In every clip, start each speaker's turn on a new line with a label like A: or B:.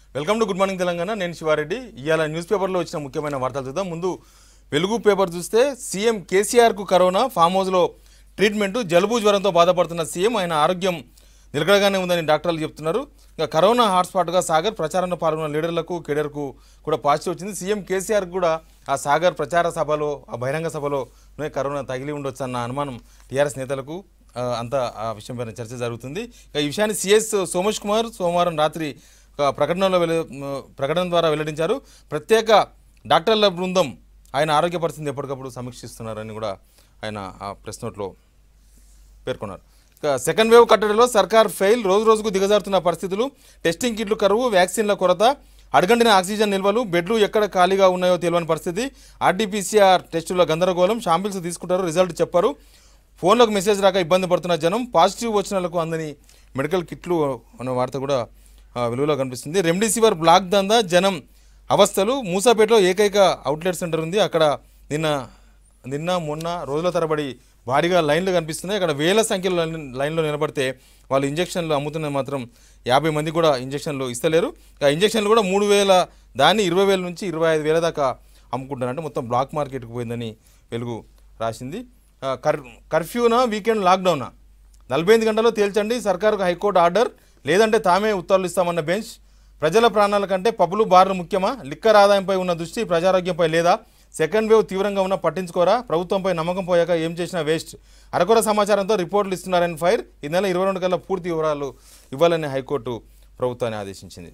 A: Welcome to good morning Telangana నేను శివారెడ్డి ఇవాళ news పేపర్లో వచ్చిన ముఖ్యమైన వార్తలు చూద్దాం ముందు వెలుగు పేపర్ చూస్తే సీఎం కేసీఆర్కు కరోనా ఫామ్ హౌస్లో ట్రీట్మెంట్ జలుబు జ్వరంతో బాధపడుతున్న సీఎం ఆయన ఆరోగ్యం నిలకడగానే ఉందని డాక్టర్లు చెప్తున్నారు ఇంకా కరోనా హాట్స్పాట్గా సాగర్ ప్రచారంలో పాల్గొన్న లీడర్లకు కేడర్కు కూడా పాజిటివ్ వచ్చింది సీఎం కేసీఆర్ కూడా ఆ సాగర్ ప్రచార సభలో ఆ బహిరంగ సభలో కరోనా తగిలి ఉండొచ్చు అన్న అనుమానం టీఆర్ఎస్ నేతలకు ఆ, అంతా ఆ విషయం పైన చర్చ జరుగుతుంది ఇక ఈ విషయాన్ని సిఎస్ సోమేష్ కుమార్ సోమవారం రాత్రి ఒక ప్రకటనలో వెల ప్రకటన ద్వారా వెల్లడించారు ప్రత్యేక డాక్టర్ల బృందం ఆయన ఆరోగ్య పరిస్థితిని ఎప్పటికప్పుడు సమీక్షిస్తున్నారని కూడా ఆయన ఆ ప్రెస్ నోట్లో పేర్కొన్నారు ఇక సెకండ్ వేవ్ కట్టడిలో సర్కార్ ఫెయిల్ రోజు రోజుకు దిగజారుతున్న పరిస్థితులు టెస్టింగ్ కిట్లు కరువు వ్యాక్సిన్ల కొరత అడగండిన ఆక్సిజన్ నిల్వలు బెడ్లు ఎక్కడ ఖాళీగా ఉన్నాయో తెలియని పరిస్థితి ఆర్టీపీసీఆర్ టెస్టుల గందరగోళం షాంపిల్స్ తీసుకుంటారు రిజల్ట్ చెప్పారు ఫోన్లకు మెసేజ్ రాక ఇబ్బంది పడుతున్న జనం పాజిటివ్ వచ్చిన వాళ్ళకు అందని మెడికల్ కిట్లు అనే వార్త కూడా ఆ, వెలుగులో కనిపిస్తుంది రెమ్డెసివిర్ బ్లాక్ దందా జనం అవస్థలు మూసాపేటలో ఏకైక అవుట్లెట్ సెంటర్ ఉంది అక్కడ నిన్న నిన్న మొన్న రోజుల తరబడి భారీగా లైన్లు కనిపిస్తున్నాయి అక్కడ వేల సంఖ్యలో లైన్- లైన్లో నిలబడితే వాళ్ళు ఇంజక్షన్లు అమ్ముతున్న మాత్రం యాభై మంది కూడా ఇంజక్షన్లు ఇస్తలేరు ఆ ఇంజక్షన్లు కూడా మూడు వేల దాన్ని ఇరవై వేల నుంచి ఇరవై ఐదు వేల దాకా అమ్ముకుంటారు అంటే మొత్తం బ్లాక్ మార్కెట్కి పోయిందని వెలుగు రాసింది ఆ, కర్ కర్ఫ్యూనా వీకెండ్ లాక్డౌనా నలభై ఎనిమిది గంటల్లో తేల్చండి సర్కారుకు హైకోర్టు ఆర్డర్ లేదంటే తామే ఉత్తర్వులు ఇస్తామన్న బెంచ్ ప్రజల ప్రాణాల కంటే పబ్బులు బార్లు ముఖ్యమా లిక్కర్ ఆదాయంపై ఉన్న దృష్టి ప్రజారోగ్యంపై లేదా సెకండ్ వేవ్ తీవ్రంగా ఉన్న పట్టించుకోరా ప్రభుత్వంపై నమ్మకం పోయాక ఏం చేసినా వేస్ట్ అరకొర సమాచారంతో రిపోర్టులు ఇస్తున్నారని ఫైర్ ఈ నెల ఇరవై రెండు కల్లా పూర్తి వివరాలు ఇవ్వాలని హైకోర్టు ప్రభుత్వాన్ని ఆదేశించింది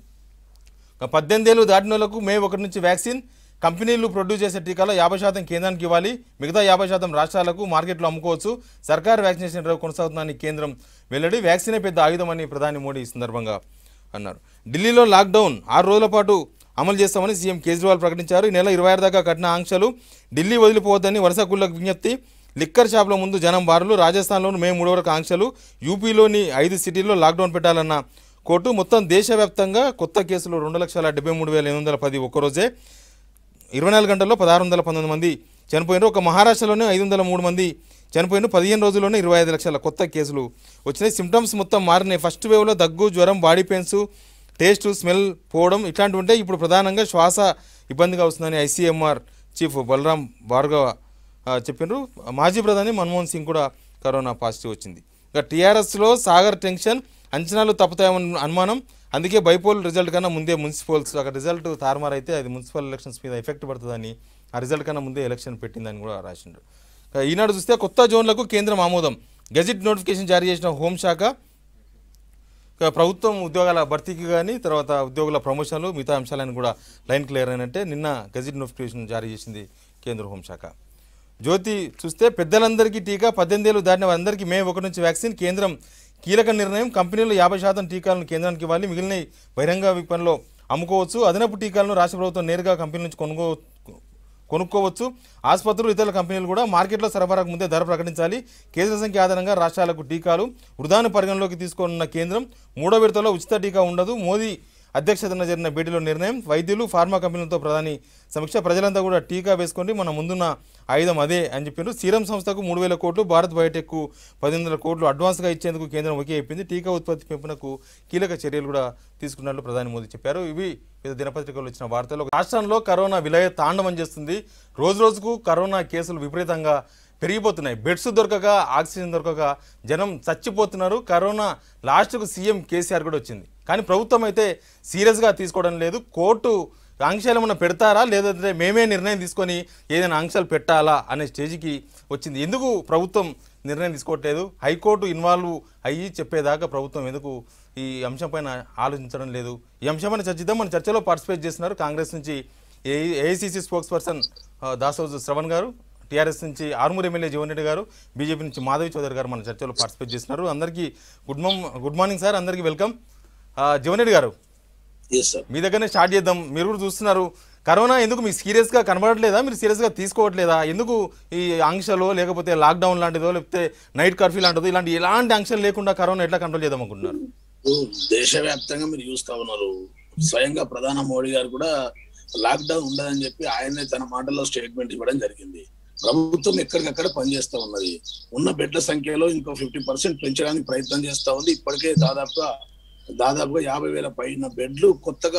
A: ఇక పద్దెనిమిది ఏళ్ళు దాటిన వాళ్ళకు మే ఒకటి నుంచి వ్యాక్సిన్ కంపెనీలు ప్రొడ్యూస్ చేసే టీకాలో యాభై శాతం కేంద్రానికి ఇవ్వాలి మిగతా యాభై శాతం రాష్ట్రాలకు మార్కెట్లో అమ్ముకోవచ్చు సర్కార్ వ్యాక్సినేషన్ డ్రైవ్ కొనసాగుతుందని కేంద్రం వెల్లడి వ్యాక్సినే పెద్ద ఆయుధమని ప్రధాని మోడీ ఈ సందర్భంగా అన్నారు ఢిల్లీలో లాక్డౌన్ ఆరు రోజుల పాటు అమలు చేస్తామని సీఎం కేజ్రీవాల్ ప్రకటించారు ఈ నెల ఇరవై ఆరు దాకా కఠిన ఆంక్షలు ఢిల్లీ వదిలిపోవద్దని వరుస కుళ్లకు విజ్ఞప్తి లిక్కర్ షాపుల ముందు జనం బారులు రాజస్థాన్లోని మే మూడు వరకు ఆంక్షలు యూపీలోని ఐదు సిటీల్లో లాక్డౌన్ పెట్టాలన్న కోర్టు మొత్తం దేశవ్యాప్తంగా కొత్త కేసులు రెండు లక్షల డెబ్బై మూడు వేల ఎనిమిది వందల పది ఒక్కరోజే ఇరవై నాలుగు గంటల్లో పదహారు వందల పంతొమ్మిది మంది చనిపోయినారు ఒక మహారాష్ట్రలోనే ఐదు వందల మూడు మంది చనిపోయినారు పదిహేను రోజుల్లోనే ఇరవై ఐదు లక్షల కొత్త కేసులు వచ్చినాయి సిమ్టమ్స్ మొత్తం మారినాయి ఫస్ట్ వేవ్లో దగ్గు జ్వరం బాడీ పెయిన్స్ టేస్ట్ స్మెల్ పోవడం ఇట్లాంటివి ఉంటే ఇప్పుడు ప్రధానంగా శ్వాస ఇబ్బందిగా వస్తుందని ఐసీఎంఆర్ చీఫ్ బలరాం భార్గవ ఆ, చెప్పినారు మాజీ ప్రధాని మన్మోహన్ సింగ్ కూడా కరోనా పాజిటివ్ వచ్చింది ఇక టీఆర్ఎస్లో సాగర్ టెన్షన్ అంచనాలు తప్పుతాయని అనుమానం అందుకే బైపోల్ రిజల్ట్ కన్నా ముందే మున్సిపల్స్ అక్కడ రిజల్ట్ తారుమారైతే అది మున్సిపల్ ఎలక్షన్స్ మీద ఎఫెక్ట్ పడుతుందని ఆ రిజల్ట్ కన్నా ముందే ఎలక్షన్ పెట్టిందని కూడా రాసిండు ఇక ఈనాడు చూస్తే కొత్త జోన్లకు కేంద్రం ఆమోదం గెజిట్ నోటిఫికేషన్ జారీ చేసిన హోంశాఖ ఇక ప్రభుత్వం ఉద్యోగాల భర్తీకి కానీ తర్వాత ఉద్యోగుల ప్రమోషన్లు మిగతా అంశాలను కూడా లైన్ క్లియర్ అయినట్టే నిన్న గెజిట్ నోటిఫికేషన్ జారీ చేసింది కేంద్ర హోంశాఖ జ్యోతి చూస్తే పెద్దలందరికీ టీకా పద్దెనిమిది ఏళ్ళు దాటిన వారందరికీ మే ఒకటి నుంచి వ్యాక్సిన్ కేంద్రం కీలక నిర్ణయం కంపెనీలు యాభై శాతం టీకాలను కేంద్రానికి ఇవ్వాలి మిగిలిన బహిరంగ విపణిలో అమ్ముకోవచ్చు అదనపు టీకాలను రాష్ట్ర ప్రభుత్వం నేరుగా కంపెనీల నుంచి కొనుగో కొనుక్కోవచ్చు ఆసుపత్రులు ఇతర కంపెనీలు కూడా మార్కెట్లో సరఫరాకు ముందే ధర ప్రకటించాలి కేసుల సంఖ్య ఆధారంగా రాష్ట్రాలకు టీకాలు వృధాను పరిగణలోకి తీసుకున్న కేంద్రం మూడో విడతలో ఉచిత టీకా ఉండదు మోదీ అధ్యక్షతన జరిగిన భేటీలో నిర్ణయం వైద్యులు ఫార్మా కంపెనీలతో ప్రధాని సమీక్ష ప్రజలంతా కూడా టీకా వేసుకోండి మన ముందున్న ఆయుధం అదే అని చెప్పారు సీరం సంస్థకు మూడు వేల కోట్లు భారత్ బయోటెక్ పది వందల కోట్లు అడ్వాన్స్గా ఇచ్చేందుకు కేంద్రం ఒకే అయిపోయింది టీకా ఉత్పత్తి పెంపునకు కీలక చర్యలు కూడా తీసుకున్నట్లు ప్రధాని మోదీ చెప్పారు ఇవి వివిధ దినపత్రికల్లో వచ్చిన వార్తలు రాష్ట్రంలో కరోనా విలయ తాండవం చేస్తుంది రోజు రోజుకు కరోనా కేసులు విపరీతంగా పెరిగిపోతున్నాయి బెడ్స్ దొరకక ఆక్సిజన్ దొరకక జనం చచ్చిపోతున్నారు కరోనా లాస్ట్కు సీఎం కేసీఆర్ కూడా వచ్చింది కానీ ప్రభుత్వం అయితే సీరియస్గా తీసుకోవడం లేదు కోర్టు ఆంక్షలు ఏమైనా పెడతారా లేదంటే మేమే నిర్ణయం తీసుకొని ఏదైనా ఆంక్షలు పెట్టాలా అనే స్టేజ్కి వచ్చింది ఎందుకు ప్రభుత్వం నిర్ణయం తీసుకోవట్లేదు హైకోర్టు ఇన్వాల్వ్ అయ్యి చెప్పేదాకా ప్రభుత్వం ఎందుకు ఈ అంశంపైన ఆలోచించడం లేదు ఈ అంశంపైన చర్చిద్దాం మన చర్చలో పార్టిసిపేట్ చేస్తున్నారు కాంగ్రెస్ నుంచి a AICC spokesperson Dasoju Sravan గారు టీఆర్ఎస్ నుంచి ఆర్మూర్ ఎమ్మెల్యే జీవన్ రెడ్డి గారు బీజేపీ నుంచి మాధవి చౌదరి గారు మన చర్చలో పార్టిసిపేట్ చేస్తున్నారు అందరికీ good morning good morning sir అందరికీ వెల్కమ్ ఆ, జీవన్ రెడ్డి గారు
B: ఎస్ సార్
A: మీ దగ్గరనే స్టార్ట్ చేద్దాం మీరు కూడా చూస్తున్నారు కరోనా ఎందుకు మీకు సీరియస్గా కనబడట్లేదా మీరు సీరియస్గా తీసుకోవట్లేదా ఎందుకు ఈ ఆంక్షలు లేకపోతే లాక్డౌన్ లాంటిదో లేకపోతే నైట్ కర్ఫ్యూ లాంటిదో ఇలాంటి ఎలాంటి ఆంక్షలు లేకుండా కరోనా ఎట్లా కంట్రోల్ చేద్దాం అనుకుంటున్నారు
B: దేశవ్యాప్తంగా మీరు చూస్తా ఉన్నారు స్వయంగా ప్రధాన మోడీ గారు కూడా లాక్డౌన్ ఉండదని చెప్పి ఆయనే తన మాటల్లో స్టేట్మెంట్ ఇవ్వడం జరిగింది ప్రభుత్వం ఎక్కడికక్కడ పనిచేస్తా ఉన్నది ఉన్న బెడ్ల సంఖ్యలో ఇంకో ఫిఫ్టీ పర్సెంట్ పెంచడానికి ప్రయత్నం చేస్తా ఉంది ఇప్పటికే దాదాపుగా దాదాపుగా యాభై వేల పైన బెడ్లు కొత్తగా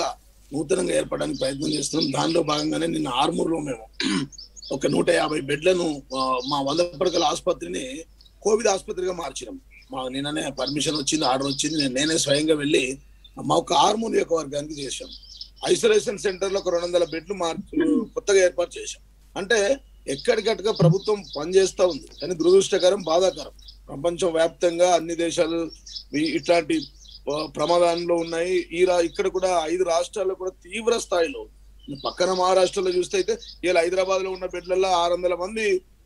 B: నూతనంగా ఏర్పడడానికి ప్రయత్నం చేస్తున్నాం దానిలో భాగంగానే నిన్న ఆర్మూర్లో మేము ఒక నూట యాభై బెడ్లను ఆ, మా వంద పడకల ఆసుపత్రిని కోవిడ్ ఆసుపత్రిగా మార్చినాం మా నిన్ననే పర్మిషన్ వచ్చింది ఆర్డర్ వచ్చింది నేను నేనే స్వయంగా వెళ్ళి మా ఒక ఆర్మూర్ నియోజకవర్గానికి చేశాం ఐసోలేషన్ సెంటర్ లో ఒక రెండు వందల బెడ్లు మార్చి కొత్తగా ఏర్పాటు చేశాం అంటే ఎక్కడికట్టుగా ప్రభుత్వం పనిచేస్తా ఉంది కానీ దురదృష్టకరం బాధాకరం ప్రపంచం వ్యాప్తంగా అన్ని దేశాలు ఈ- ఇట్లాంటి ఆ, ప్రమాదంలో ఉన్నాయి ఈ రా ఇక్కడ కూడా ఐదు రాష్ట్రాల్లో కూడా తీవ్ర స్థాయిలో ఉంది. పక్కన మహారాష్ట్రలో చూస్తే అయితే ఇలా హైదరాబాద్ లో ఉన్న బెడ్లలో ఆరు వందల మంది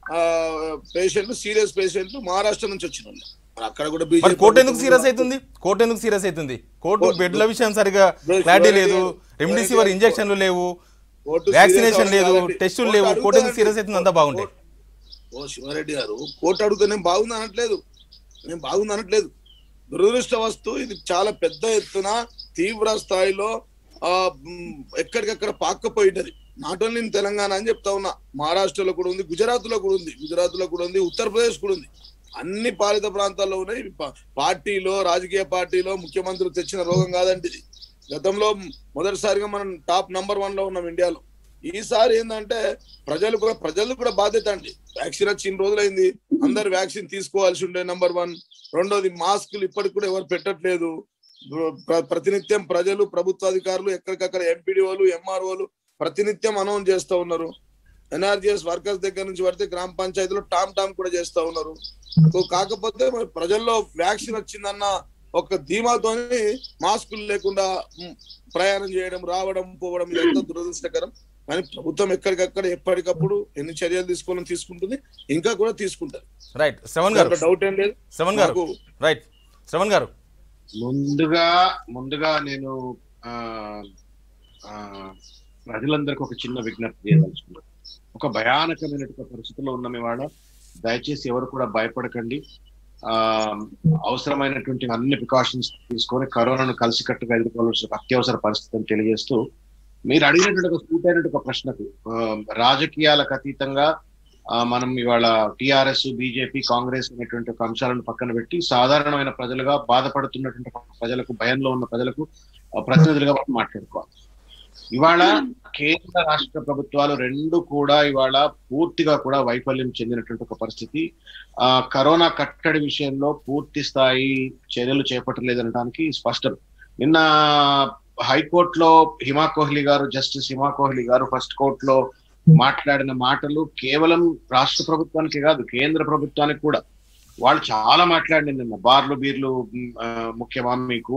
B: పేషెంట్లు సీరియస్ పేషెంట్లు మహారాష్ట్ర నుంచి వచ్చిన వాళ్ళు మరి అక్కడ కూడా
A: మరి
B: బీజేపీ
A: కోర్టు ఎందుకు సీరియస్ అవుతుంది కోర్టు ఎందుకు సీరియస్ అవుతుంది కోర్టు
B: కోర్టు-
A: బెడ్ల విషయం సరిగా
B: కోర్టు
A: క్లారిటీ
B: ఎవరైతే-
A: లేదు రెమ్డెసివిర్
B: ఎవరైతే-
A: ఇంజక్షన్లు లేవు
B: కోర్టు serious
A: వ్యాక్సినేషన్
B: అవ్వడం
A: లేదు
B: కాదండి.
A: టెస్టులు
B: కోర్టు
A: లేవు కోర్టు ఎందుకు
B: అడుగుతుందండి.
A: సీరియస్ అవుతుంది అంతా బాగుంటాయి
B: ఓ శివారెడ్డి గారు కోర్టు అడిగితే నేను బాగుంది అనట్లేదు నేను బాగుంది అనట్లేదు దురదృష్టవస్తు ఇది చాలా పెద్ద ఎత్తున తీవ్ర స్థాయిలో ఆ మ్, ఎక్కడికక్కడ పాక్కపోయినది నాట్ ఓన్లీ ఇన్ తెలంగాణ అని చెప్తా ఉన్నా మహారాష్ట్రలో కూడా ఉంది గుజరాత్ లో కూడా ఉంది గుజరాత్ లో కూడా ఉంది ఉత్తరప్రదేశ్ కూడా ఉంది అన్ని పాలిత ప్రాంతాల్లో ఉన్నాయి ఇవి పా- పార్టీలో రాజకీయ పార్టీలో ముఖ్యమంత్రులు తెచ్చిన రోగం కాదండి ఇది గతంలో మొదటిసారిగా మనం టాప్ నంబర్ వన్ లో ఉన్నాం ఇండియాలో ఈసారి ఏంటంటే ప్రజలు కూడా ప్రజలు కూడా బాధ్యత అండి వ్యాక్సిన్ వచ్చి ఇన్ని రోజులైంది అందరు వ్యాక్సిన్ తీసుకోవాల్సి ఉండే నంబర్ వన్ రెండోది మాస్కులు ఇప్పటికి కూడా ఎవరు పెట్టట్లేదు ప్ర- ప్రతినిత్యం ప్రజలు ప్రభుత్వ అధికారులు ఎక్కడికక్కడ ఎంపీడీఓలు ఎంఆర్ఓలు ప్రతినిత్యం అనౌన్స్ చేస్తూ ఉన్నారు ఎన్ఆర్జిఎస్ వర్కర్స్ దగ్గర నుంచి పడితే గ్రామ పంచాయతీలో టామ్ టామ్ కూడా చేస్తూ ఉన్నారు సో కాకపోతే మరి ప్రజల్లో వ్యాక్సిన్ వచ్చిందన్న ఒక ధీమాతోని మాస్కులు లేకుండా మ్, ప్రయాణం చేయడం రావడం పోవడం ఇదంతా దురదృష్టకరం కానీ ప్రభుత్వం ఎక్కడికక్కడ ఎప్పటికప్పుడు ఎన్ని చర్యలు తీసుకోవాలని తీసుకుంటుంది ఇంకా కూడా తీసుకుంటారు
A: రైట్ శ్రవణ్ గారు
B: డౌట్ ఏం లేదు
A: శ్రవణ్ గారు
B: నాకు
A: రైట్ శ్రవణ్ గారు
C: ముందుగా ముందుగా నేను ఆ ఆ, ప్రజలందరికీ ఒక చిన్న విజ్ఞప్తి చేయదలుచుకున్నాను ఒక భయానకమైనటువంటి పరిస్థితుల్లో ఉన్నాం ఇవాళ దయచేసి ఎవరు కూడా భయపడకండి ఆ అవసరమైనటువంటి అన్ని ప్రికాషన్స్ తీసుకొని కరోనాను కలిసికట్టుగా ఎదుర్కోవాల్సిన అత్యవసర పరిస్థితి అని తెలియజేస్తూ మీరు అడిగినటువంటి ఒక సూటైనటువంటి ఒక ప్రశ్నకు ఆ, రాజకీయాలకు అతీతంగా ఆ, మనం ఇవాళ టిఆర్ఎస్ బీజేపీ కాంగ్రెస్ అనేటువంటి ఒక అంశాలను పక్కన పెట్టి సాధారణమైన ప్రజలుగా బాధపడుతున్నటువంటి ప్రజలకు భయంలో ఉన్న ప్రజలకు ఆ, ప్రతినిధులుగా మనం మాట్లాడుకోవాలి ఇవాళ కేంద్ర రాష్ట్ర ప్రభుత్వాలు రెండు కూడా ఇవాళ పూర్తిగా కూడా వైఫల్యం చెందినటువంటి ఒక పరిస్థితి ఆ కరోనా కట్టడి విషయంలో పూర్తి స్థాయి చర్యలు చేపట్టలేదనడానికి స్పష్టం నిన్న హైకోర్టులో హిమా కోహ్లీ గారు జస్టిస్ హిమా కోహ్లీ గారు ఫస్ట్ కోర్టులో మాట్లాడిన మాటలు కేవలం రాష్ట్ర ప్రభుత్వానికి కాదు కేంద్ర ప్రభుత్వానికి కూడా వాళ్ళు చాలా మాట్లాడింది నిన్న బార్లు బీర్లు మ్, ఆ, ముఖ్యమా మీకు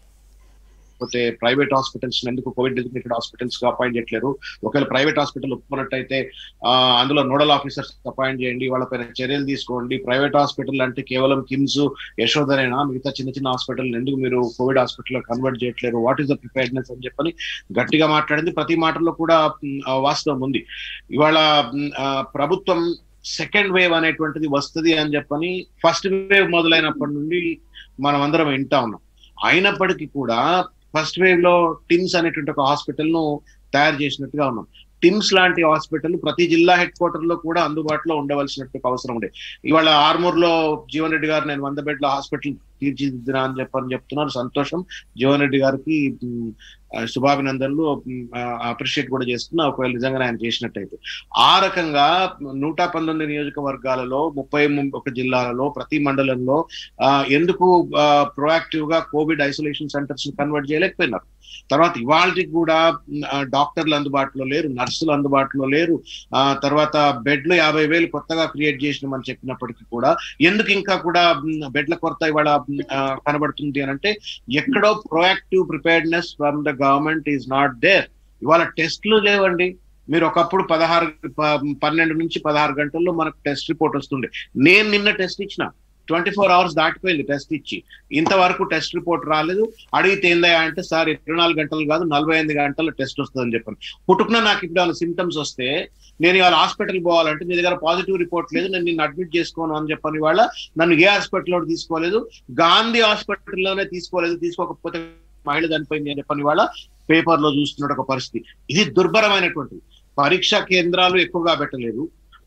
C: లేకపోతే ప్రైవేట్ హాస్పిటల్స్ ఎందుకు కోవిడ్ డెసిగ్నేటెడ్ హాస్పిటల్స్ గా అపాయింట్ చేయట్లేరు ఒకవేళ ప్రైవేట్ హాస్పిటల్ ఒప్పుకున్నట్టయితే ఆ, అందులో నోడల్ ఆఫీసర్స్ అపాయింట్ చేయండి వాళ్ళపైన చర్యలు తీసుకోండి ప్రైవేట్ హాస్పిటల్ అంటే కేవలం కిమ్స్ యశోధరేనా మిగతా చిన్న చిన్న హాస్పిటల్ ఎందుకు మీరు కోవిడ్ హాస్పిటల్ కన్వర్ట్ చేయట్లేరు వాట్ ఈస్ ద ప్రిపేర్నెస్ అని చెప్పని గట్టిగా మాట్లాడింది ప్రతి మాటలో కూడా మ్, ఆ, వాస్తవం ఉంది ఇవాళ మ్, ఆ, ప్రభుత్వం సెకండ్ వేవ్ అనేటువంటిది వస్తుంది అని చెప్పని ఫస్ట్ వేవ్ మొదలైనప్పటి నుండి మనం అందరం వింటా ఉన్నాం అయినప్పటికీ కూడా ఫస్ట్ వేవ్ లో టిమ్స్ అనేటువంటి ఒక హాస్పిటల్ ను తయారు చేసినట్టుగా ఉన్నాం టిమ్స్ లాంటి హాస్పిటల్ ప్రతి జిల్లా హెడ్ క్వార్టర్ లో కూడా అందుబాటులో ఉండవలసినట్టు అవసరం ఉండే ఇవాళ ఆర్మూర్ లో జీవన్ రెడ్డి గారు నేను వంద బెడ్ల హాస్పిటల్ తీర్చిదిద్దినా అని చెప్పని చెప్తున్నారు సంతోషం జీవన్ రెడ్డి గారికి మ్, ఆ, శుభాభినందనలు అప్రిషియేట్ కూడా చేస్తున్నా ఒకవేళ నిజంగా ఆయన చేసినట్టయితే ఆ రకంగా నూట పంతొమ్మిది నియోజకవర్గాలలో ముప్పై ము- ఒక జిల్లాలలో ప్రతి మండలంలో ఆ, ఎందుకు ప్రొయాక్టివ్ గా కోవిడ్ ఐసోలేషన్ సెంటర్స్ కన్వర్ట్ చేయలేకపోయినారు తర్వాత ఇవాళకి కూడా మ్, ఆ, డాక్టర్లు అందుబాటులో లేరు నర్సులు అందుబాటులో లేరు ఆ తర్వాత బెడ్లు యాభై వేలు కొత్తగా క్రియేట్ చేసినామని చెప్పినప్పటికీ కూడా ఎందుకు ఇంకా కూడా మ్, బెడ్ల కొరత ఇవాళ మ్, ఆ, కనబడుతుంది అని అంటే ఎక్కడో proactive preparedness from the government is not there ఇవాళ టెస్ట్లు లేవండి మీరు ఒకప్పుడు పదహారు ప- పన్నెండు నుంచి పదహారు గంటల్లో మనకు టెస్ట్ రిపోర్ట్ వస్తుండే నేను నిన్న టెస్ట్ ఇచ్చిన ట్వంటీ ఫోర్ అవర్స్ దాటిపోయింది టెస్ట్ ఇచ్చి ఇంతవరకు టెస్ట్ రిపోర్ట్ రాలేదు అడిగితే ఏందయ్యా అంటే సార్ ఇరవై నాలుగు గంటలు కాదు నలభై ఐదు గంటల టెస్ట్ వస్తుందని చెప్పాను పుట్టుకున్న నాకు ఇప్పుడు ఏమైనా సిమ్టమ్స్ వస్తే నేను ఇవాళ హాస్పిటల్ పోవాలంటే నీ దగ్గర పాజిటివ్ రిపోర్ట్ లేదు నేను నిన్ను అడ్మిట్ చేసుకోను అని చెప్పని ఇవాళ నన్ను ఏ హాస్పిటల్లో తీసుకోలేదు గాంధీ హాస్పిటల్లోనే తీసుకోలేదు తీసుకోకపోతే మహిళ చనిపోయింది అని చెప్పని ఇవాళ పేపర్ లో చూస్తున్న ఒక పరిస్థితి ఇది దుర్భరమైనటువంటిది పరీక్ష కేంద్రాలు ఎక్కువగా పెట్టలేదు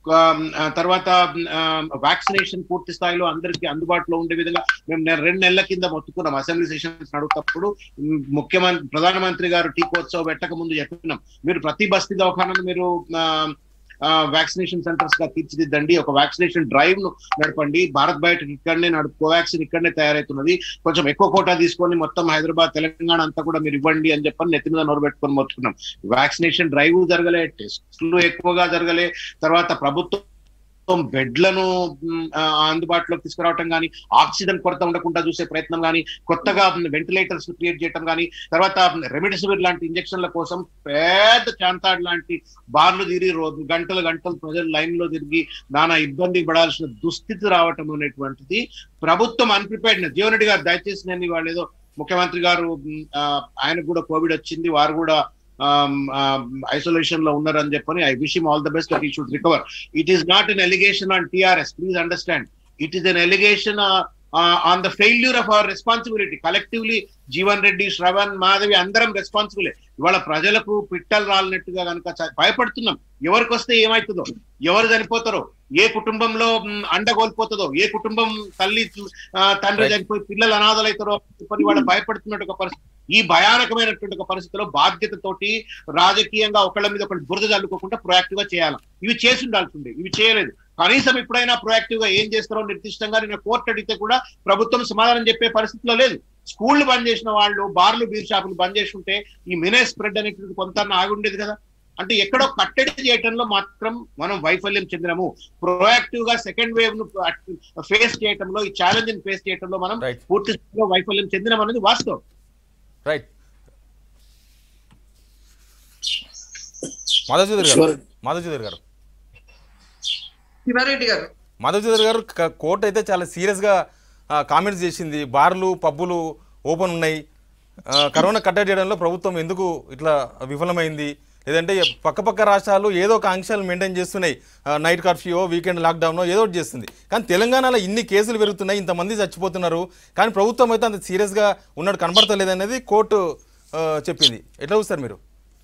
C: ఆ, తర్వాత వ్యాక్సినేషన్ పూర్తి స్థాయిలో అందరికీ అందుబాటులో ఉండే విధంగా మేము నె- రెండు నెలల కింద మొత్తుకున్నాం అసెంబ్లీ సెషన్స్ నడుపుతప్పుడు ఉమ్, ముఖ్యమంత్రి ప్రధానమంత్రి గారు టీకోత్సవ్ పెట్టక ముందు చెప్పినాం మీరు ప్రతి బస్తీ దవాఖానను మీరు వ్యాక్సినేషన్ సెంటర్స్ గా తీర్చిదిద్దండి ఒక వ్యాక్సినేషన్ డ్రైవ్ ను నడపండి భారత్ బయట ఇక్కడనే నడు కోవాక్సిన్ ఇక్కడనే తయారవుతున్నది కొంచెం ఎక్కువ కోటా తీసుకొని మొత్తం హైదరాబాద్ తెలంగాణ అంతా కూడా మీరు ఇవ్వండి అని చెప్పని నెత్తి మీద నోరు పెట్టుకొని మొత్తుకున్నాం వ్యాక్సినేషన్ డ్రైవ్ జరగలే టెస్ట్లు ఎక్కువగా జరగలే తర్వాత ప్రభుత్వం బెడ్లను మ్, ఆ, అందుబాటులోకి తీసుకురావటం కానీ ఆక్సిజన్ కొరత ఉండకుండా చూసే ప్రయత్నం కానీ కొత్తగా వెంటిలేటర్స్ క్రియేట్ చేయటం కానీ తర్వాత రెమిడిసివిర్ లాంటి ఇంజక్షన్ల కోసం పెద్ద చాంతాడ్ లాంటి బార్లు తిరిగి రోజు గంటలు గంటలు ప్రజలు లైన్ లో తిరిగి నానా ఇబ్బంది పడాల్సిన దుస్థితి రావటం అనేటువంటిది ప్రభుత్వం అన్ప్రిపేర్డ్నెస్ జీవన్ రెడ్డి గారు దయచేసి నేను ఇవాళ ఏదో ముఖ్యమంత్రి గారు మ్, ఆ, ఆయనకు కూడా కోవిడ్ వచ్చింది వారు కూడా ఐసోలేషన్ లో ఉన్నారని చెప్పని I wish all the best that he should recover it is not an allegation on TRS please understand it is an allegation on the failure of our responsibility collectively Jeevan Reddy Sravan Madhavi అందరం రెస్పాన్సిబులే ఇవాళ ప్రజలకు పిట్టలు రాలినట్టుగా కనుక చ- భయపడుతున్నాం ఎవరికి వస్తే ఏమవుతుందో ఎవరు చనిపోతారో ఏ కుటుంబంలో మ్, అండ కోల్పోతుందో ఏ కుటుంబం తల్లి ఆ, తండ్రి
A: Right.
C: చనిపోయి పిల్లలు అనాథలైతారో చెప్పని వాళ్ళ భయపడుతున్నట్టు ఒక పరిస్థితి ఈ భయానకమైనటువంటి ఒక పరిస్థితిలో బాధ్యతతోటి రాజకీయంగా ఒకళ్ళ మీద ఒకళ్ళు బురద చల్లుకోకుండా ప్రొయాక్టివ్ గా చేయాలి ఇవి చేసి ఉండాల్సిందే ఇవి చేయలేదు కనీసం ఇప్పుడైనా ప్రొయాక్టివ్ గా ఏం చేస్తారో నిర్దిష్టంగా నేను కోర్టు అడిగితే కూడా ప్రభుత్వం సమాధానం చెప్పే పరిస్థితిలో లేదు స్కూళ్లు బంద్ చేసిన వాళ్ళు బార్లు బీర్ షాపులు బంద్ చేసి ఉంటే ఈ మినే స్ప్రెడ్ అనేటువంటి కొంత ఆగి ఉండేది కదా అంటే ఎక్కడో కట్టడి చేయటంలో మాత్రం మనం వైఫల్యం చెందినము ప్రొయాక్టివ్ గా సెకండ్ వేవ్ ను ఫేస్ చేయటంలో ఈ ఛాలెంజ్ ని ఫేస్ చేయటంలో మనం
A: రైట్
C: పూర్తి స్థాయిలో వైఫల్యం చెందినం అనేది వాస్తవం
A: రైట్ మాధవ్ చౌదరి గారు
B: ఈశ్వర్
A: మాధవ్ చౌదరి గారు
D: శివారెడ్డి గారు
A: మాధవ్ చౌదరి గారు క- కోర్టు అయితే చాలా సీరియస్గా కామెంట్స్ చేసింది బార్లు పబ్బులు ఓపెన్ ఉన్నాయి ఆ, కరోనా కట్టడి చేయడంలో ప్రభుత్వం ఎందుకు ఇట్లా విఫలమైంది లేదంటే పక్క పక్క రాష్ట్రాలు ఏదో ఒక ఆంక్షలు మెయింటైన్ చేస్తున్నాయి ఆ, నైట్ కర్ఫ్యూ వీకెండ్ లాక్డౌన్ ఏదో ఒకటి చేస్తుంది కానీ తెలంగాణలో ఇన్ని కేసులు పెరుగుతున్నాయి ఇంతమంది చచ్చిపోతున్నారు కానీ ప్రభుత్వం అయితే అంత సీరియస్గా ఉన్నట్టు కనబడతలేదనేది కోర్టు ఆ, చెప్పింది ఎట్లా చూస్తారు మీరు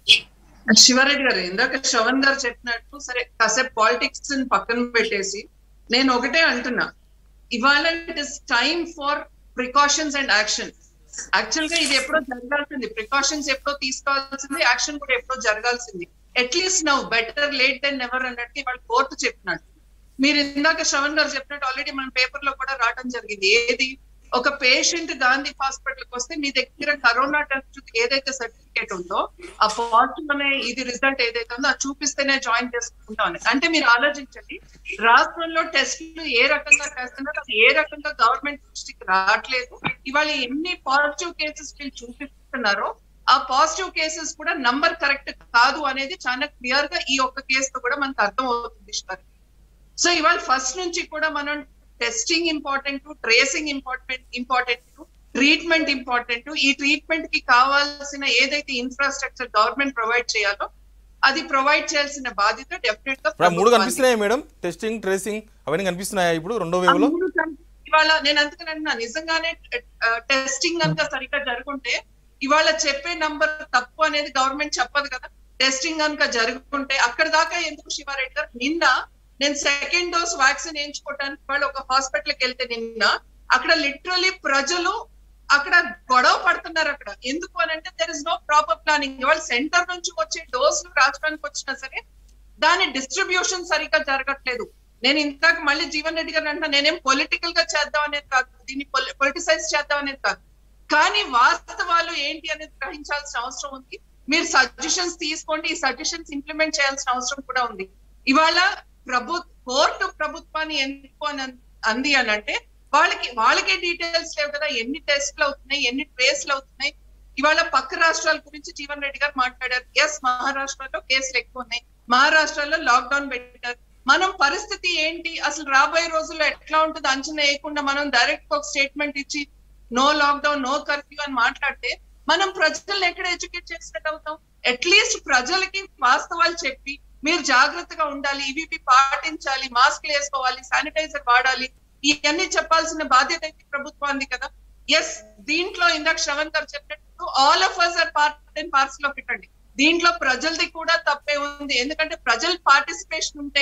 D: శివారెడ్డి గారు ఇందాక శ్రవణ్ గారు చెప్పినట్టు సరే కాసేపు పాలిటిక్స్ పక్కన పెట్టేసి నేను ఒకటే అంటున్నా ఇవాళ it is time for precautions and action actual గా ఇది ఎప్పుడో జరగాల్సింది ప్రికాషన్స్ ఎప్పుడో తీసుకోవాల్సింది యాక్షన్ కూడా ఎప్పుడో జరగాల్సింది at least now better late than never అన్నట్టు ఇవాళ కోర్టు చెప్పినట్టు మీరు ఇందాక శ్రవణ్ గారు చెప్పినట్టు ఆల్రెడీ మన పేపర్ లో కూడా రావడం జరిగింది ఏది ఒక పేషెంట్ గాంధీ హాస్పిటల్ కి వస్తే మీ దగ్గర కరోనా టెస్ట్ ఏదైతే సర్టిఫికేట్ ఉందో ఆ పాజిటివ్ అనే ఇది రిజల్ట్ ఏదైతే ఉందో అది చూపిస్తేనే జాయిన్ చేసుకుంటాం అంటే మీరు ఆలోచించండి రాష్ట్రంలో టెస్టులు ఏ రకంగా చేస్తున్నారు అది ఏ రకంగా గవర్నమెంట్ దృష్టికి రావట్లేదు ఇవాళ ఎన్ని పాజిటివ్ కేసెస్ వీళ్ళు చూపిస్తున్నారో ఆ పాజిటివ్ కేసెస్ కూడా నంబర్ కరెక్ట్ కాదు అనేది చాలా క్లియర్ గా ఈ ఒక్క కేసుతో కూడా మనకు అర్థం అవుతుంది శివర్. సో ఇవాళ ఫస్ట్ నుంచి కూడా మనం testing important tracing important important treatment important ఈ ట్రీట్మెంట్ కి కావాల్సిన ఏదైతే ఇన్ఫ్రాస్ట్రక్చర్ గవర్నమెంట్ ప్రొవైడ్ చేయాలో అది ప్రొవైడ్ చేయాల్సిన బాధ్యత డెఫినెట్ గా
A: ఇప్పుడు ఆ మూడు
D: ప్రభుత్వానికి.
A: కనిపిస్తున్నాయా మేడం టెస్టింగ్ ట్రేసింగ్ అవన్నీ కనిపిస్తున్నాయా ఇప్పుడు రెండో వేవ్లో
D: ఆ మూడు కన్- ఇవాళ నేను అందుకని అంటున్నా నిజంగానే టెస్టింగ్ కనుక సరిగ్గా జరుగుంటే ఇవాళ చెప్పే నంబర్ తప్పు అనేది గవర్నమెంట్ చెప్పదు కదా టెస్టింగ్ కనుక జరుగుంటే అక్కడ దాకా ఎందుకు శివారెడ్డి గారు నిన్న నేను సెకండ్ డోస్ వ్యాక్సిన్ వేయించుకోవడానికి వాళ్ళు ఒక హాస్పిటల్కి వెళ్తే నిన్న అక్కడ లిటరలీ ప్రజలు అక్కడ గొడవ పడుతున్నారు అక్కడ ఎందుకు అని అంటే there is no proper planning ఇవాళ సెంటర్ నుంచి వచ్చే డోసులు రాష్ట్రానికి వచ్చినా సరే దాని డిస్ట్రిబ్యూషన్ సరిగ్గా జరగట్లేదు నేను ఇందాక మళ్ళీ జీవన్ రెడ్డి గారు అంటున్నా నేనేం పొలిటికల్ గా చేద్దాం అనేది కాదు దీన్ని పొలిటిసైజ్ చేద్దాం అనేది కాదు కానీ వాస్తవాలు ఏంటి అనేది గ్రహించాల్సిన అవసరం ఉంది మీరు సజెషన్స్ తీసుకోండి ఈ సజెషన్స్ ఇంప్లిమెంట్ చేయాల్సిన అవసరం కూడా ఉంది ఇవాళ ప్రభు కోర్టు ప్రభుత్వాన్ని ఎందుకు అని అన్- అంది అని అంటే వాళ్ళకి వాళ్ళకే డీటెయిల్స్ లేవు కదా ఎన్ని టెస్ట్లు అవుతున్నాయి ఎన్ని ట్రేస్లు అవుతున్నాయి ఇవాళ పక్క రాష్ట్రాల గురించి జీవన్ రెడ్డి గారు మాట్లాడారు ఎస్ మహారాష్ట్రలో కేసులు ఎక్కువ ఉన్నాయి మహారాష్ట్రలో లాక్డౌన్ పెట్టారు మనం పరిస్థితి ఏంటి అసలు రాబోయే రోజుల్లో ఎట్లా ఉంటుంది అంచనా వేయకుండా మనం డైరెక్ట్ ఒక స్టేట్మెంట్ ఇచ్చి నో లాక్డౌన్ నో కర్ఫ్యూ అని మాట్లాడితే మనం ప్రజల్ని ఎక్కడ ఎడ్యుకేట్ చేసినట్టు అవుతాం అట్లీస్ట్ ప్రజలకి వాస్తవాలు చెప్పి మీరు జాగ్రత్తగా ఉండాలి ఇవి ఇవి పాటించాలి మాస్క్లు వేసుకోవాలి శానిటైజర్ వాడాలి ఇవన్నీ చెప్పాల్సిన బాధ్యత అయితే ప్రభుత్వానికి కదా ఎస్ దీంట్లో ఇందాక శ్రవణ్ గారు చెప్పినట్టు all of us are part and parcel of it అండి దీంట్లో ప్రజలది కూడా తప్పే ఉంది ఎందుకంటే ప్రజల పార్టిసిపేషన్ ఉంటేనే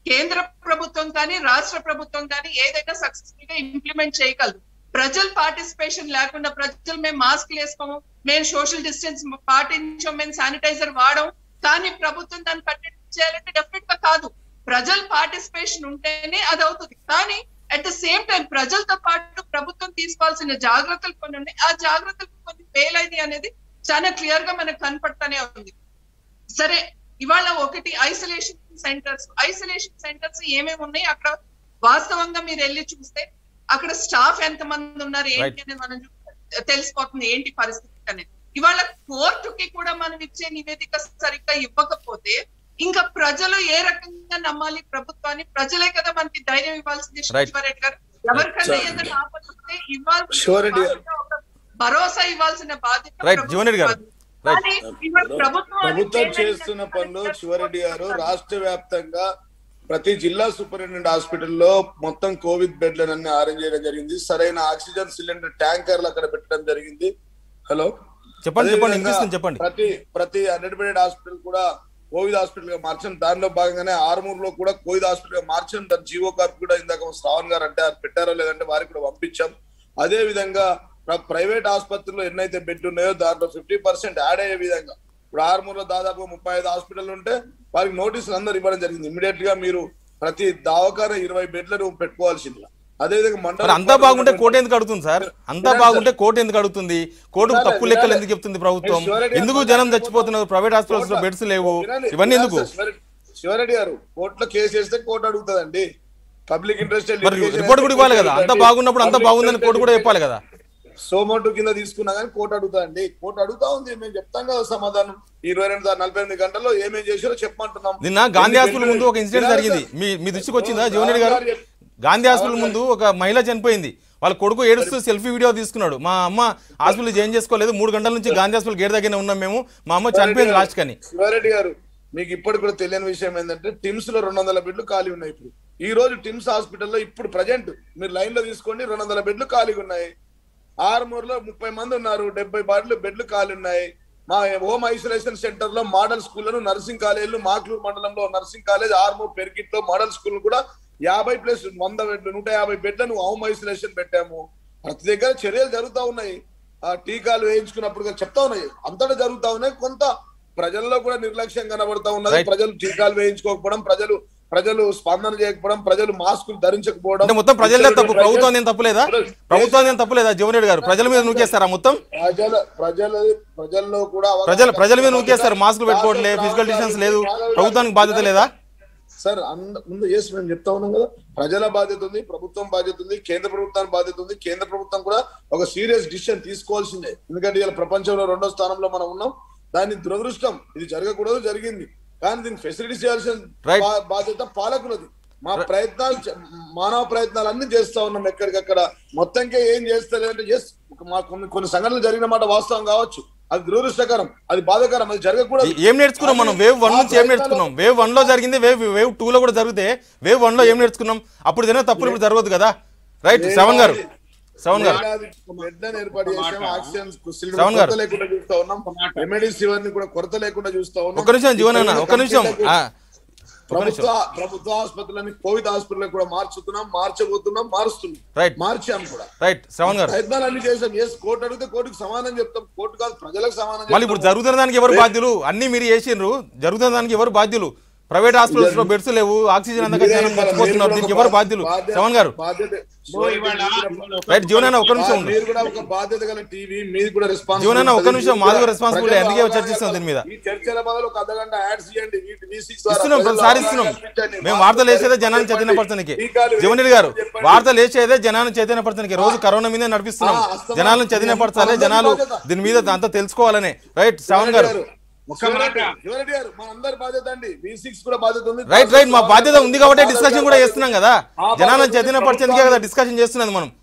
D: కేంద్ర ప్రభుత్వం కానీ రాష్ట్ర ప్రభుత్వం కానీ ఏదైనా సక్సెస్ఫుల్ గా ఇంప్లిమెంట్ చేయగలదు ప్రజల పార్టిసిపేషన్ లేకుండా ప్రజలు మేము మాస్క్ వేసుకోము మేము సోషల్ డిస్టెన్స్ పాటించాం మేము శానిటైజర్ వాడం కానీ ప్రభుత్వం దాన్ని కట్టడి చేయాలంటే డెఫినెట్ గా కాదు ప్రజల పార్టిసిపేషన్ ఉంటేనే అది అవుతుంది కానీ అట్ ద సేమ్ టైం ప్రజలతో పాటు ప్రభుత్వం తీసుకోవాల్సిన జాగ్రత్తలు కొన్ని ఉన్నాయి ఆ జాగ్రత్తలు కొన్ని ఫెయిల్ అయింది అనేది చాలా క్లియర్ గా మనకు కనపడతానే ఉంది సరే ఇవాళ ఒకటి ఐసోలేషన్ సెంటర్స్ ఐసోలేషన్ సెంటర్స్ ఏమేమి ఉన్నాయి అక్కడ వాస్తవంగా మీరు వెళ్ళి చూస్తే అక్కడ స్టాఫ్ ఎంత మంది ఉన్నారు ఏంటి
A: Right.
D: అనేది మనం చూ- తెలిసిపోతుంది ఏంటి పరిస్థితి అనేది ఇవాళ కోర్టుకి కూడా మనం ఇచ్చే నివేదిక సరిగ్గా ఇవ్వకపోతే ఇంకా ప్రజలు ఏ రకంగా నమ్మాలి ప్రభుత్వాన్ని ప్రజలే కదా మనకి ధైర్యం ఇవ్వాల్సింది
A: Right.
D: శివారెడ్డి గారు ఎవరికైనా
B: Sir.
D: ఏదైనా ఆపత్తి ఇవ్వాల్సిన
B: శివారెడ్డి గారు.
D: బాధ్యత ఒక భరోసా ఇవ్వాల్సిన బాధ్యత
A: Right, జీవన్ రెడ్డి గారు.
D: ప్రభుత్వానికి.
A: Right.
D: కానీ ఇవాళ ప్రభుత్వం అనేది
B: ప్రభుత్వం
D: చేయలేని
B: చేస్తున్న పనులు
D: కరెక్ట్గా
B: శివరెడ్డి గారు
D: చూడాలి.
B: రాష్ట్ర వ్యాప్తంగా ప్రతి జిల్లా సూపరింటెండెంట్ హాస్పిటల్లో మొత్తం కోవిడ్ బెడ్లన్నీ అరేంజ్ చేయడం జరిగింది సరైన ఆక్సిజన్ సిలిండర్ ట్యాంకర్లు అక్కడ పెట్టడం జరిగింది హలో
A: చెప్పండి
B: అదే
A: చెప్పండి
B: విధంగా
A: వినిపిస్తుంది చెప్పండి
B: ప్రతి ప్రతి అన్ఎడ్మిటెడ్ హాస్పిటల్ కూడా కోవిడ్ హాస్పిటల్ గా మార్చాం దానిలో భాగంగానే ఆరుమూరులో కూడా కోవిడ్ హాస్పిటల్ గా మార్చాం దాని జీవో కార్డు కూడా ఇందాక శ్రావణ్ గారు అంటే అది పెట్టారో లేదంటే వారికి కూడా పంపించాం అదే విధంగా ప్ర- ప్రైవేట్ ఆసుపత్రుల్లో ఎన్నైతే బెడ్ ఉన్నాయో దాంట్లో ఫిఫ్టీ పర్సెంట్ యాడ్ అయ్యే విధంగా ఇప్పుడు ఆరుమూరులో దాదాపు ముప్పై ఐదు హాస్పిటల్ ఉంటే వారికి నోటీసులు అందరూ ఇవ్వడం జరిగింది ఇమీడియట్ గా మీరు ప్రతి దవాఖాన ఇరవై బెడ్లను పెట్టుకోవాల్సింది అదే విధంగా
A: మరి
B: మండల
A: అంతా బాగుంటే కోట ఎందుకు అడుగుతుంది సార్ అంతా బాగుంటే కోట ఎందుకు అడుగుతుంది కోర్టుకు తప్పు లెక్కలు ఎందుకు చెప్తుంది ప్రభుత్వం ఎందుకు జనం చచ్చిపోతున్నారు ప్రైవేట్ హాస్పిటల్స్ లో బెడ్స్ లేవు ఇవన్నీ ఎందుకు
B: శివరెడ్డి గారు కోర్టులో కేసు వేస్తే కోర్టు అడుగుతుందండి పబ్లిక్ ఇంట్రెస్ట్
A: మరి రిపోర్ట్ కూడా ఇవ్వాలి కదా అంతా బాగున్నప్పుడు అంతా బాగుందని కోర్టు కూడా చెప్పాలి కదా
B: సోమోటు కింద తీసుకున్నా కానీ కోర్టు అడుగుతాండి కోర్టు అడుగుతా ఉంది మేము చెప్తాం కదా సమాధానం ఇరవై రెండు నలభై ఎనిమిది గంటల్లో ఏమేం చేశారో చెప్పమంటున్నాం
A: నిన్న గాంధీ హాస్పిటల్ ముందు ఒక ఇన్సిడెంట్ జరిగింది మీ మీ దృష్టికి వచ్చిందా జీవన్ రెడ్డి గారు గాంధీ హాస్పిటల్ ముందు ఒక మహిళ చనిపోయింది వాళ్ళ కొడుకు ఏడుస్తూ సెల్ఫీ వీడియో తీసుకున్నాడు మా అమ్మ హాస్పిటల్ జాయిన్ చేసుకోలేదు మూడు గంటల నుంచి గాంధీ హాస్పిటల్ గేట్ దగ్గర ఉన్నాం మేము మా అమ్మ చనిపోయింది లాస్ట్ కని
B: శివారెడ్డి గారు మీకు ఇప్పటికి కూడా తెలియని విషయం ఏంటంటే టిమ్స్ లో రెండు వందల బెడ్లు ఖాళీ ఉన్నాయి ఇప్పుడు ఈ రోజు టిమ్స్ హాస్పిటల్లో ఇప్పుడు ప్రజెంట్ మీరు లైన్ లో తీసుకోండి రెండు వందల బెడ్లు ఖాళీగా ఉన్నాయి ఆరుమూరులో ముప్పై మంది ఉన్నారు డెబ్బై బాడ్లు బెడ్లు ఖాళీ ఉన్నాయి మా హోమ్ ఐసోలేషన్ సెంటర్ లో మోడల్ స్కూళ్లను నర్సింగ్ కాలేజీలు మాక్లూరు మండలంలో నర్సింగ్ కాలేజ్ ఆర్మూర్ పెరిగిట్ లో మోడల్ స్కూల్ కూడా యాభై ప్లస్ వంద బెడ్లు నూట యాభై బెడ్లను హోమ్ ఐసోలేషన్ పెట్టాము ప్రతి దగ్గర చర్యలు జరుగుతా ఉన్నాయి ఆ టీకాలు వేయించుకున్నప్పుడు కూడా చెప్తా ఉన్నాయి అంతటా జరుగుతా ఉన్నాయి కొంత ప్రజల్లో కూడా నిర్లక్ష్యం కనబడతా ఉన్నది
A: Right.
B: ప్రజలు టీకాలు వేయించుకోకపోవడం ప్రజలు ప్రజలు స్పందన చేయకపోవడం ప్రజలు మాస్కులు ధరించకపోవడం
A: అంటే మొత్తం ప్రజలే తప్పు ప్రభుత్వం ఏం తప్పులేదా ప్రభుత్వం ఏం తప్పులేదా జీవన్ రెడ్డి గారు ప్రజల మీద నూకేస్తారా మొత్తం
B: ప్రజల ప్రజల ప్రజల్లో కూడా అవగాహన
A: ప్రజల ప్రజల మీద నూకేస్తారు మాస్కులు పెట్టుకోవట్లేదు ఫిజికల్ డిస్టెన్స్ లేదు ప్రభుత్వానికి బాధ్యత లేదా
B: సార్ అంద ముందు ఎస్ మేము చెప్తా ఉన్నాం కదా ప్రజల బాధ్యత ఉంది ప్రభుత్వం బాధ్యత ఉంది కేంద్ర ప్రభుత్వానికి బాధ్యత ఉంది కేంద్ర ప్రభుత్వం కూడా ఒక సీరియస్ డిసిషన్ తీసుకోవాల్సిందే ఎందుకంటే ఇలా ప్రపంచంలో రెండో స్థానంలో మనం ఉన్నాం దాని దురదృష్టం ఇది జరగకూడదు జరిగింది కానీ దీనికి ఫెసిలిటీ చేయాల్సిన
A: Right.
B: బా- బాధ్యత పాలకులది మా ప్రయత్నాలు చే- మానవ ప్రయత్నాలు అన్ని చేస్తా ఉన్నాం ఎక్కడికక్కడ మొత్తంకే ఏం చేస్తలేదంటే ఎస్ మా కొన్ని కొన్ని సంఘటనలు జరిగిన మాట వాస్తవం కావచ్చు అది దురదృష్టకరం అది బాధాకరం అది జరగకూడదు
A: ఏం నేర్చుకున్నాం మనం వేవ్ వన్ నుంచి ఏం నేర్చుకున్నాం వేవ్ వన్ లో జరిగింది వేవ్ వేవ్ టూ లో కూడా జరిగితే వేవ్ వన్ లో ఏం నేర్చుకున్నాం అప్పుడు జరిగిన తప్పులు ఇప్పుడు జరగదు కదా రైట్ శ్రవణ్ గారు శ్రవణ్ గారు
B: ఏడాది బెడ్లను ఏర్పాటు చేసాం ఆక్సిజన్ సిలిండర్
A: శ్రవణ్ గారు.
B: కొరత లేకుండా చూస్తా ఉన్నాం రెమెడీస్ ఇవన్నీ కూడా కొరత లేకుండా చూస్తా ఉన్నాం
A: ఒక్క నిమిషం జీవన్ అన్న ఒక్క నిమిషం ఆ, ఒక్క
B: ప్రభుత్వ
A: నిమిషం
B: ప్రభుత్వ ఆసుపత్రులని కోవిడ్ హాస్పిటల్ కూడా మార్చుతున్నాం మార్చబోతున్నాం మారుస్తున్నాం
A: రైట్
B: మార్చాం కూడా
A: రైట్ శ్రవణ్ గారు
B: ప్రయత్నాలు అన్ని చేసాం ఎస్ కోర్టు అడిగితే కోర్టుకు సమాధానం చెప్తాం కోర్టు కాదు ప్రజలకు సమాధానం
A: మళ్ళీ ఇప్పుడు
B: చెప్తాం.
A: జరుగుతున్న దానికి ఎవరు బాధ్యులు అన్ని మీరు చేసిండ్రు జరుగుతున్న దానికి ఎవరు బాధ్యులు ప్రైవేట్ హాస్పిటల్స్ లో బెడ్స్ లేవు ఆక్సిజన్ అందక
B: మీరే
A: జనం
B: ఇవ్వాలి.
A: చచ్చిపోతున్నారు
B: మీరు
A: దీనికి
B: కూడా
A: ఎవరు
B: ఒక
A: బాధ్యులు
B: బాధ్యత-
A: శ్రవణ్ గారు
B: బాధ్యత
C: నువ్వు ఇవాళ ఇవాళ ఒక-
A: రైట్ జీవన్ అన్న ఒక్క నిమిషం ఉండు
B: మీరు కూడా ఒక బాధ్యత గల టీవీ మీది కూడా రెస్పాన్స్
A: జీవన్ అన్న, ఒక్క నిమిషం, మాది కూడా responsibility. అందుకే చర్చిస్తున్నాం దీని మీద.
B: ఈ చర్చల బదులు ఒక అర్ధగంట యాడ్స్ ఇవ్వండి వీటి V6 ద్వారా
A: ఇస్తున్నాం
B: ప్రజల్లో
A: ప్రతిసారి ఇస్తున్నాం
B: అవగాహన కల్పించండి.
A: మేము వార్తలు వేసేదే జనాన్ని చైతన్యపరచడానికి జీవన్ రెడ్డి గారు వార్తలు వేసేదే జనాన్ని చైతన్యపరచడానికి రోజు కరోనా మీదే నడిపిస్తున్నాం
B: ఆ, అస్తమా-
A: జనాలను చైతన్యపరచాలి జనాలు దీని మీద అంతా తెలుసుకోవాలని రైట్ శ్రవణ్ గారు
C: ఒక్క మాట.
B: శివరెడ్డి గారు మన అందరి బాధ్యత అండి వి సిక్స్ కూడా బాధ్యత ఉంది
A: రైట్ రైట్ మా బాధ్యత ఉంది కాబట్టి డిస్కషన్ కూడా చేస్తున్నాం కదా జనాలను చైతన్యపరిచేందుకే కదా డిస్కషన్ చేస్తున్నది మనం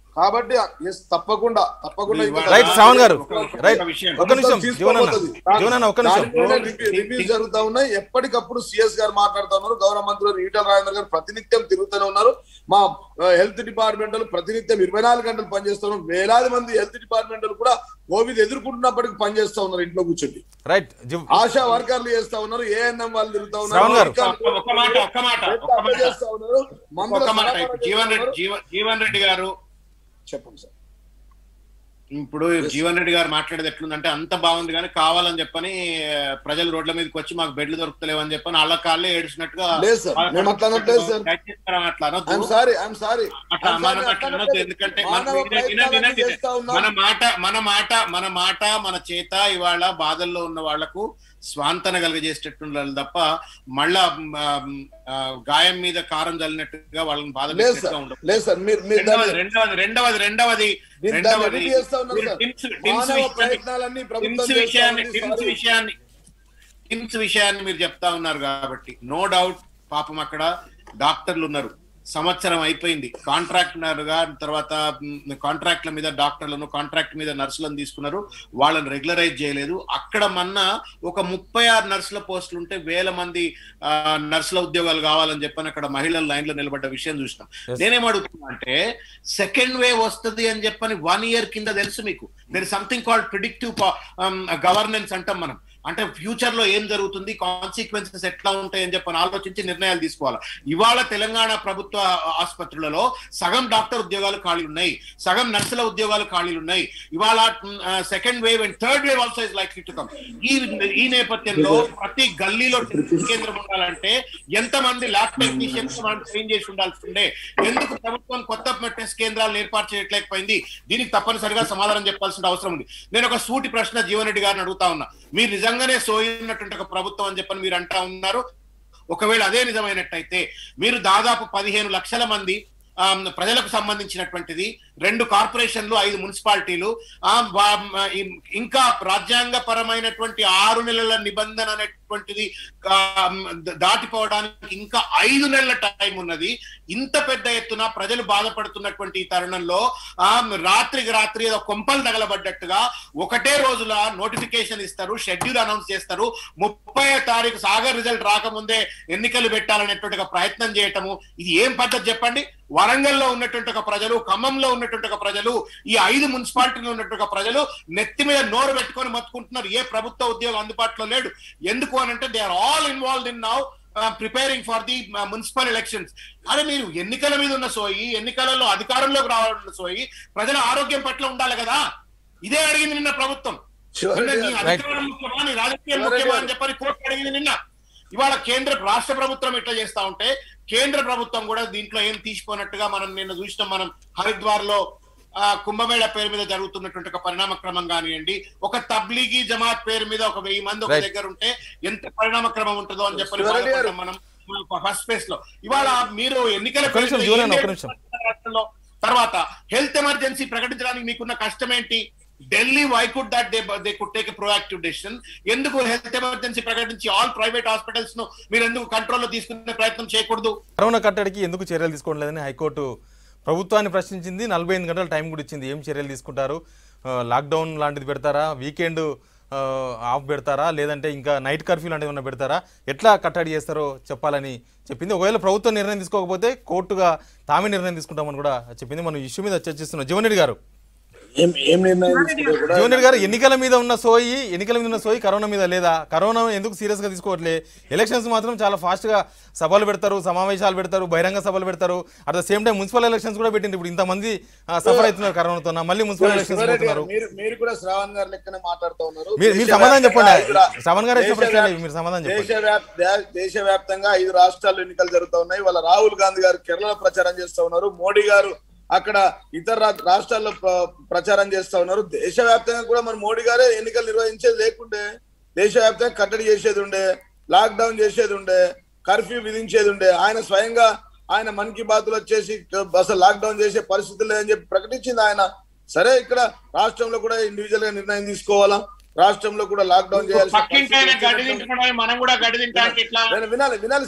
E: కాబట్టి yes, తప్పకుండా తప్పకుండా ఇంకా
C: Right,
A: రైట్ శ్రావణ్ గారు
C: ఒక- ఒక-
A: రైట్
C: ఒక విషయం.
A: ఒక్క నిమిషం
E: ప్రభుత్వం
A: జీవన్ అన్న
E: తీసుకోబోతుంది.
A: జీవన్ అన్న ఒక్క నిమిషం
E: దానిపైన రివ్యూ- రివ్యూస్ జరుగుతా ఉన్నాయి ఎప్పటికప్పుడు సిఎస్ గారు మాట్లాడుతూ ఉన్నారు గౌరవ మంత్రులు ఈటల రాజేంద్ర గారు ప్రతినిత్యం తిరుగుతూనే ఉన్నారు మా హెల్త్ డిపార్ట్మెంట్ ప్రతినిత్యం ఇరవై నాలుగు గంటలు పనిచేస్తున్నారు వేలాది మంది హెల్త్ డిపార్ట్మెంట్ కూడా కోవిడ్ ఎదుర్కొంటున్నప్పటికీ పనిచేస్తా ఉన్నారు ఇంట్లో కూర్చొని
A: రైట్ జీవ్-
E: ఆశా వర్కర్లు చేస్తా ఉన్నారు ఏఎన్ఎం వాళ్ళు తిరుగుతా
A: శ్రావణ్ గారు.
E: ఇంకా
C: ఒక్క- ఒక్క మాట ఒక్క మాట
E: రేట్లు
C: ఒక్క
E: అప్లై
C: మాట
E: చేస్తా ఉన్నారు మందుల
C: ఒక్క మాట
E: సరఫరా
C: ఇప్పుడు జీవన్ రెడ్డి
E: చేస్తా ఉన్నారు.
C: జీవన్ జీవన్ రెడ్డి గారు
E: చెప్పండి సార్
C: ఇప్పుడు జీవన్ రెడ్డి గారు మాట్లాడేది ఎట్లుందంటే అంత బాగుంది కానీ కావాలని చెప్పని ఆ, ప్రజలు రోడ్ల మీదకి వచ్చి మాకు బెడ్లు దొరుకుతలేవు అని చెప్పని అళ్ళ కాళ్ళే ఏడ్చినట్టుగా
E: లేదు సార్, మేము అట్లా అనట్లేదు సార్.
C: దయచేసి మనం అట్లా అనొద్దు.
E: ఐఎమ్ సారీ ఐఎమ్ సారీ
C: అట్లా మనం అట్లా అనొద్దు ఎందుకంటే మన-
E: మానవ
C: వినండి, వినండి,
E: ప్రయత్నాలన్నీ
C: వినండి.
E: చేస్తా ఉన్నాం.
C: మన మాట మన మాట మన మాట మన చేత ఇవాళ బాధల్లో ఉన్న వాళ్లకు స్వాంతన కలిగజేసేటట్టు తప్ప మళ్ళా మ్, ఆ, గాయం మీద కారం చల్లినట్టుగా వాళ్ళని బాధ
E: లేదు
C: పెట్టేట్టుగా
E: సార్
C: ఉండదు.
E: లేదు సార్ మీరు మీరు
C: రెండవది
E: దాన్ని-
C: రెండవది రెండవది రెండవది
E: మీరు దాన్ని
C: రెండవది
E: edit చేస్తా ఉన్నారు
C: మీరు
E: సార్.
C: టిమ్స్ టిమ్స్
E: మానవ
C: విషయాన్ని
E: ప్రయత్నాలన్నీ ప్రభుత్వం
C: టిమ్స్
E: చేస్తా
C: విషయాన్ని
E: ఉంది.
C: టిమ్స్
E: Sorry. విషయాన్ని
C: విషయాన్ని టిమ్స్ విషయాన్ని మీరు చెప్తా ఉన్నారు కాబట్టి నో డౌట్ పాపం అక్కడ డాక్టర్లు ఉన్నారు సంవత్సరం అయిపోయింది కాంట్రాక్టర్ గా తర్వాత కాంట్రాక్ట్ల మీద డాక్టర్లను కాంట్రాక్ట్ మీద నర్సులను తీసుకున్నారు వాళ్ళని రెగ్యులరైజ్ చేయలేదు అక్కడ మొన్న ఒక ముప్పై ఆరు నర్సుల పోస్టులు ఉంటే వేల మంది ఆ, నర్సుల ఉద్యోగాలు కావాలని చెప్పని అక్కడ మహిళల లైన్ లో నిలబడ్డ విషయం చూసినాం
A: Yes.
C: నేనేం అడుగుతున్నా అంటే సెకండ్ వేవ్ వస్తుంది అని చెప్పని వన్ ఇయర్ కింద తెలుసు మీకు there something called predictive governance అంటాం మనం అంటే ఫ్యూచర్ లో ఏం జరుగుతుంది కాన్సిక్వెన్సెస్ ఎట్లా ఉంటాయి అని చెప్పని ఆలోచించి నిర్ణయాలు తీసుకోవాలి ఇవాళ తెలంగాణ ప్రభుత్వ ఆసుపత్రులలో సగం డాక్టర్ ఉద్యోగాలు ఖాళీలు ఉన్నాయి సగం నర్సుల ఉద్యోగాలు ఖాళీలు ఉన్నాయి ఇవాళ second wave and third wave also is like to come ఈ ఈ నేపథ్యంలో ప్రతి గల్లీలో టెస్ట్ కేంద్రం ఉండాలంటే ఎంతమంది ల్యాబ్ టెక్నీషియన్స్ మనం ట్రైన్ చేసి ఉండాల్సి ఉండే ఎందుకు ప్రభుత్వం కొత్త టెస్ట్ కేంద్రాలను ఏర్పాటు చేయట్లేకపోయింది దీనికి తప్పనిసరిగా సమాధానం చెప్పాల్సిన అవసరం ఉంది నేను ఒక సూటి ప్రశ్న జీవన్ రెడ్డి గారిని అడుగుతా ఉన్నా మీరు నిజంగానే సోయినటువంటి ఒక ప్రభుత్వం అని చెప్పని మీరు అంటా ఉన్నారు ఒకవేళ అదే నిజమైనట్టయితే మీరు దాదాపు పదిహేను లక్షల మంది ఆ, ప్రజలకు సంబంధించినటువంటిది రెండు కార్పొరేషన్లు ఐదు మున్సిపాలిటీలు ఆ, వా- ఇం- ఇంకా రాజ్యాంగ పరమైనటువంటి ఆరు నెలల నిబంధన అనేటువంటిది ఆ, ద- దాటిపోవడానికి ఇంకా ఐదు నెలల టైం ఉన్నది ఇంత పెద్ద ఎత్తున ప్రజలు బాధపడుతున్నటువంటి ఈ తరుణంలో ఆ రాత్రికి రాత్రి ఏదో కొంపలు తగలబడ్డట్టుగా ఒకటే రోజుల నోటిఫికేషన్ ఇస్తారు షెడ్యూల్ అనౌన్స్ చేస్తారు ముప్పై తారీఖు సాగర్ రిజల్ట్ రాకముందే ఎన్నికలు పెట్టాలనేటువంటి ఒక ప్రయత్నం చేయటము ఇది ఏం పద్ధతి చెప్పండి వరంగల్లో ఉన్నటువంటి ఒక ప్రజలు ఖమ్మంలో ఉన్నటువంటి ఒక ప్రజలు ఈ ఐదు మున్సిపాలిటీలో ఉన్నటువంటి ఒక ప్రజలు నెత్తి మీద నోరు పెట్టుకొని మత్తుకుంటున్నారు ఏ ప్రభుత్వ ఉద్యోగం అందుబాటులో లేడు ఎందుకు అని అంటే they are all involve in now preparing for the municipal elections అరే మీరు ఎన్నికల మీద ఉన్న సోయి ఎన్నికలలో అధికారంలోకి రావాలన్న సోయి ప్రజల ఆరోగ్యం పట్ల ఉండాలి కదా ఇదే అడిగింది నిన్న ప్రభుత్వం నిన్న నీ అధికారం ముఖ్యమా నీ రాజకీయం ముఖ్యమా అని చెప్పని కోర్టు అడిగింది నిన్న ఇవాళ కేంద్ర రాష్ట్ర ప్రభుత్వం ఇట్లా చేస్తా ఉంటే కేంద్ర ప్రభుత్వం కూడా దీంట్లో ఏం తీసిపోయినట్టుగా మనం నిన్న చూసినాం మనం హరిద్వార్ లో ఆ, కుంభమేళ పేరు మీద జరుగుతున్నటువంటి ఒక పరిణామ క్రమం కానివ్వండి ఒక తబ్లీగీ జమాత్ పేరు మీద ఒక వెయ్యి మంది ఒక
A: Right.
C: దగ్గర ఉంటే ఎంత పరిణామ క్రమం ఉంటుందో అని చెప్పని
E: శివారెడ్డి గారు.
C: బాధపడ్డాం మనం ఫస్ట్ ఫేస్ లో ఇవాళ మీరు ఎన్నికల
A: ఒక్క నిమిషం,
C: పేరు మీద
A: జీవన్
C: ఏం
A: ఒక్క నిమిషం.
C: రాష్ట్రంలో తర్వాత హెల్త్ ఎమర్జెన్సీ ప్రకటించడానికి మీకున్న కష్టం ఏంటి Delhi why could that they they could take proactive decision ఎందుకు హెల్త్ ఎమర్జెన్సీ ప్రకటించి ఆల్ ప్రైవేట్ హాస్పిటల్స్ ను మీరు ఎందుకు కంట్రోల్లో తీసుకునే ప్రయత్నం చేయకూడదు
A: కరోనా కట్టడికి ఎందుకు చర్యలు తీసుకోవడం లేదని హైకోర్టు ప్రభుత్వాన్ని ప్రశ్నించింది నలభై ఎనిమిది గంటల టైం కూడా ఇచ్చింది ఏం చర్యలు తీసుకుంటారు ఆ, లాక్డౌన్ లాంటిది పెడతారా వీకెండ్ ఆ, ఆఫ్ పెడతారా లేదంటే ఇంకా నైట్ కర్ఫ్యూ లాంటిది ఏమైనా పెడతారా ఎట్లా కట్టడి చేస్తారో చెప్పాలని చెప్పింది ఒకవేళ ప్రభుత్వం నిర్ణయం తీసుకోకపోతే కోర్టుగా తామే నిర్ణయం తీసుకుంటామని కూడా చెప్పింది మనం ఇష్యూ మీద చర్చిస్తున్నాం జీవన్ రెడ్డి గారు
B: ఏం ఏం నిర్ణయం తీసుకుంటే కూడా
A: జీవన్ రెడ్డి గారు ఎన్నికల మీద ఉన్న సోయి ఎన్నికల మీద ఉన్న సోయి కరోనా మీద లేదా కరోనా ఎందుకు సీరియస్ గా తీసుకోవట్లే ఎలక్షన్స్ మాత్రం చాలా ఫాస్ట్ గా సభలు పెడతారు సమావేశాలు పెడతారు బహిరంగ సభలు పెడతారు at the same time municipal elections కూడా పెట్టింది ఇప్పుడు ఇంతమంది సఫర్ అవుతున్నారు కరోనాతో మళ్ళీ మున్సిపల్ ఎలక్షన్స్
E: శివారెడ్డి
A: పోతున్నారు
E: గారు, మీరు మీరు కూడా శ్రావణ్ గారు లెక్కనే మాట్లాడుతూ ఉన్నారు
A: మీరు మీరు సమాధానం చెప్పండి
E: దేశవ్యాప్తంగా
A: శ్రవణ్ గారు వేసిన ప్రశ్న
E: దేశవ్యాప్త-
A: మీరు సమాధానం చెప్పండి
E: దేశవ్యాప్- దే- దేశవ్యాప్తంగా ఐదు రాష్ట్రాల్లో ఎన్నికలు జరుగుతూ ఉన్నాయి వాళ్ళ రాహుల్ గాంధీ గారు కేరళలో ప్రచారం చేస్తా ఉన్నారు మోడీ గారు అక్కడ ఇతర రా- రాష్ట్రాల్లో ప్ర- ప్రచారం చేస్తా ఉన్నారు దేశవ్యాప్తంగా కూడా మరి మోడీ గారే ఎన్నికలు నిర్వహించేది లేకుండే దేశవ్యాప్తంగా కట్టడి చేసేది ఉండే లాక్ డౌన్ చేసేది ఉండే కర్ఫ్యూ విధించేది ఉండే ఆయన స్వయంగా ఆయన మన్ కీ బాతులు వచ్చేసి అసలు లాక్ డౌన్ చేసే పరిస్థితి లేదని చెప్పి ప్రకటించింది ఆయన సరే ఇక్కడ రాష్ట్రంలో కూడా ఇండివిజువల్ గా నిర్ణయం తీసుకోవాలా రాష్ట్రంలో కూడా లాక్ డౌన్ చేయాల్సిన
C: పక్కింటి ఆయన
E: పరిస్థితి
C: గడ్డి
E: వచ్చినప్పుడు-
C: తింటున్నాడు మనం కూడా గడ్డి తింటానికి ఇట్లా
E: నేను వినాలి వినాలి సార్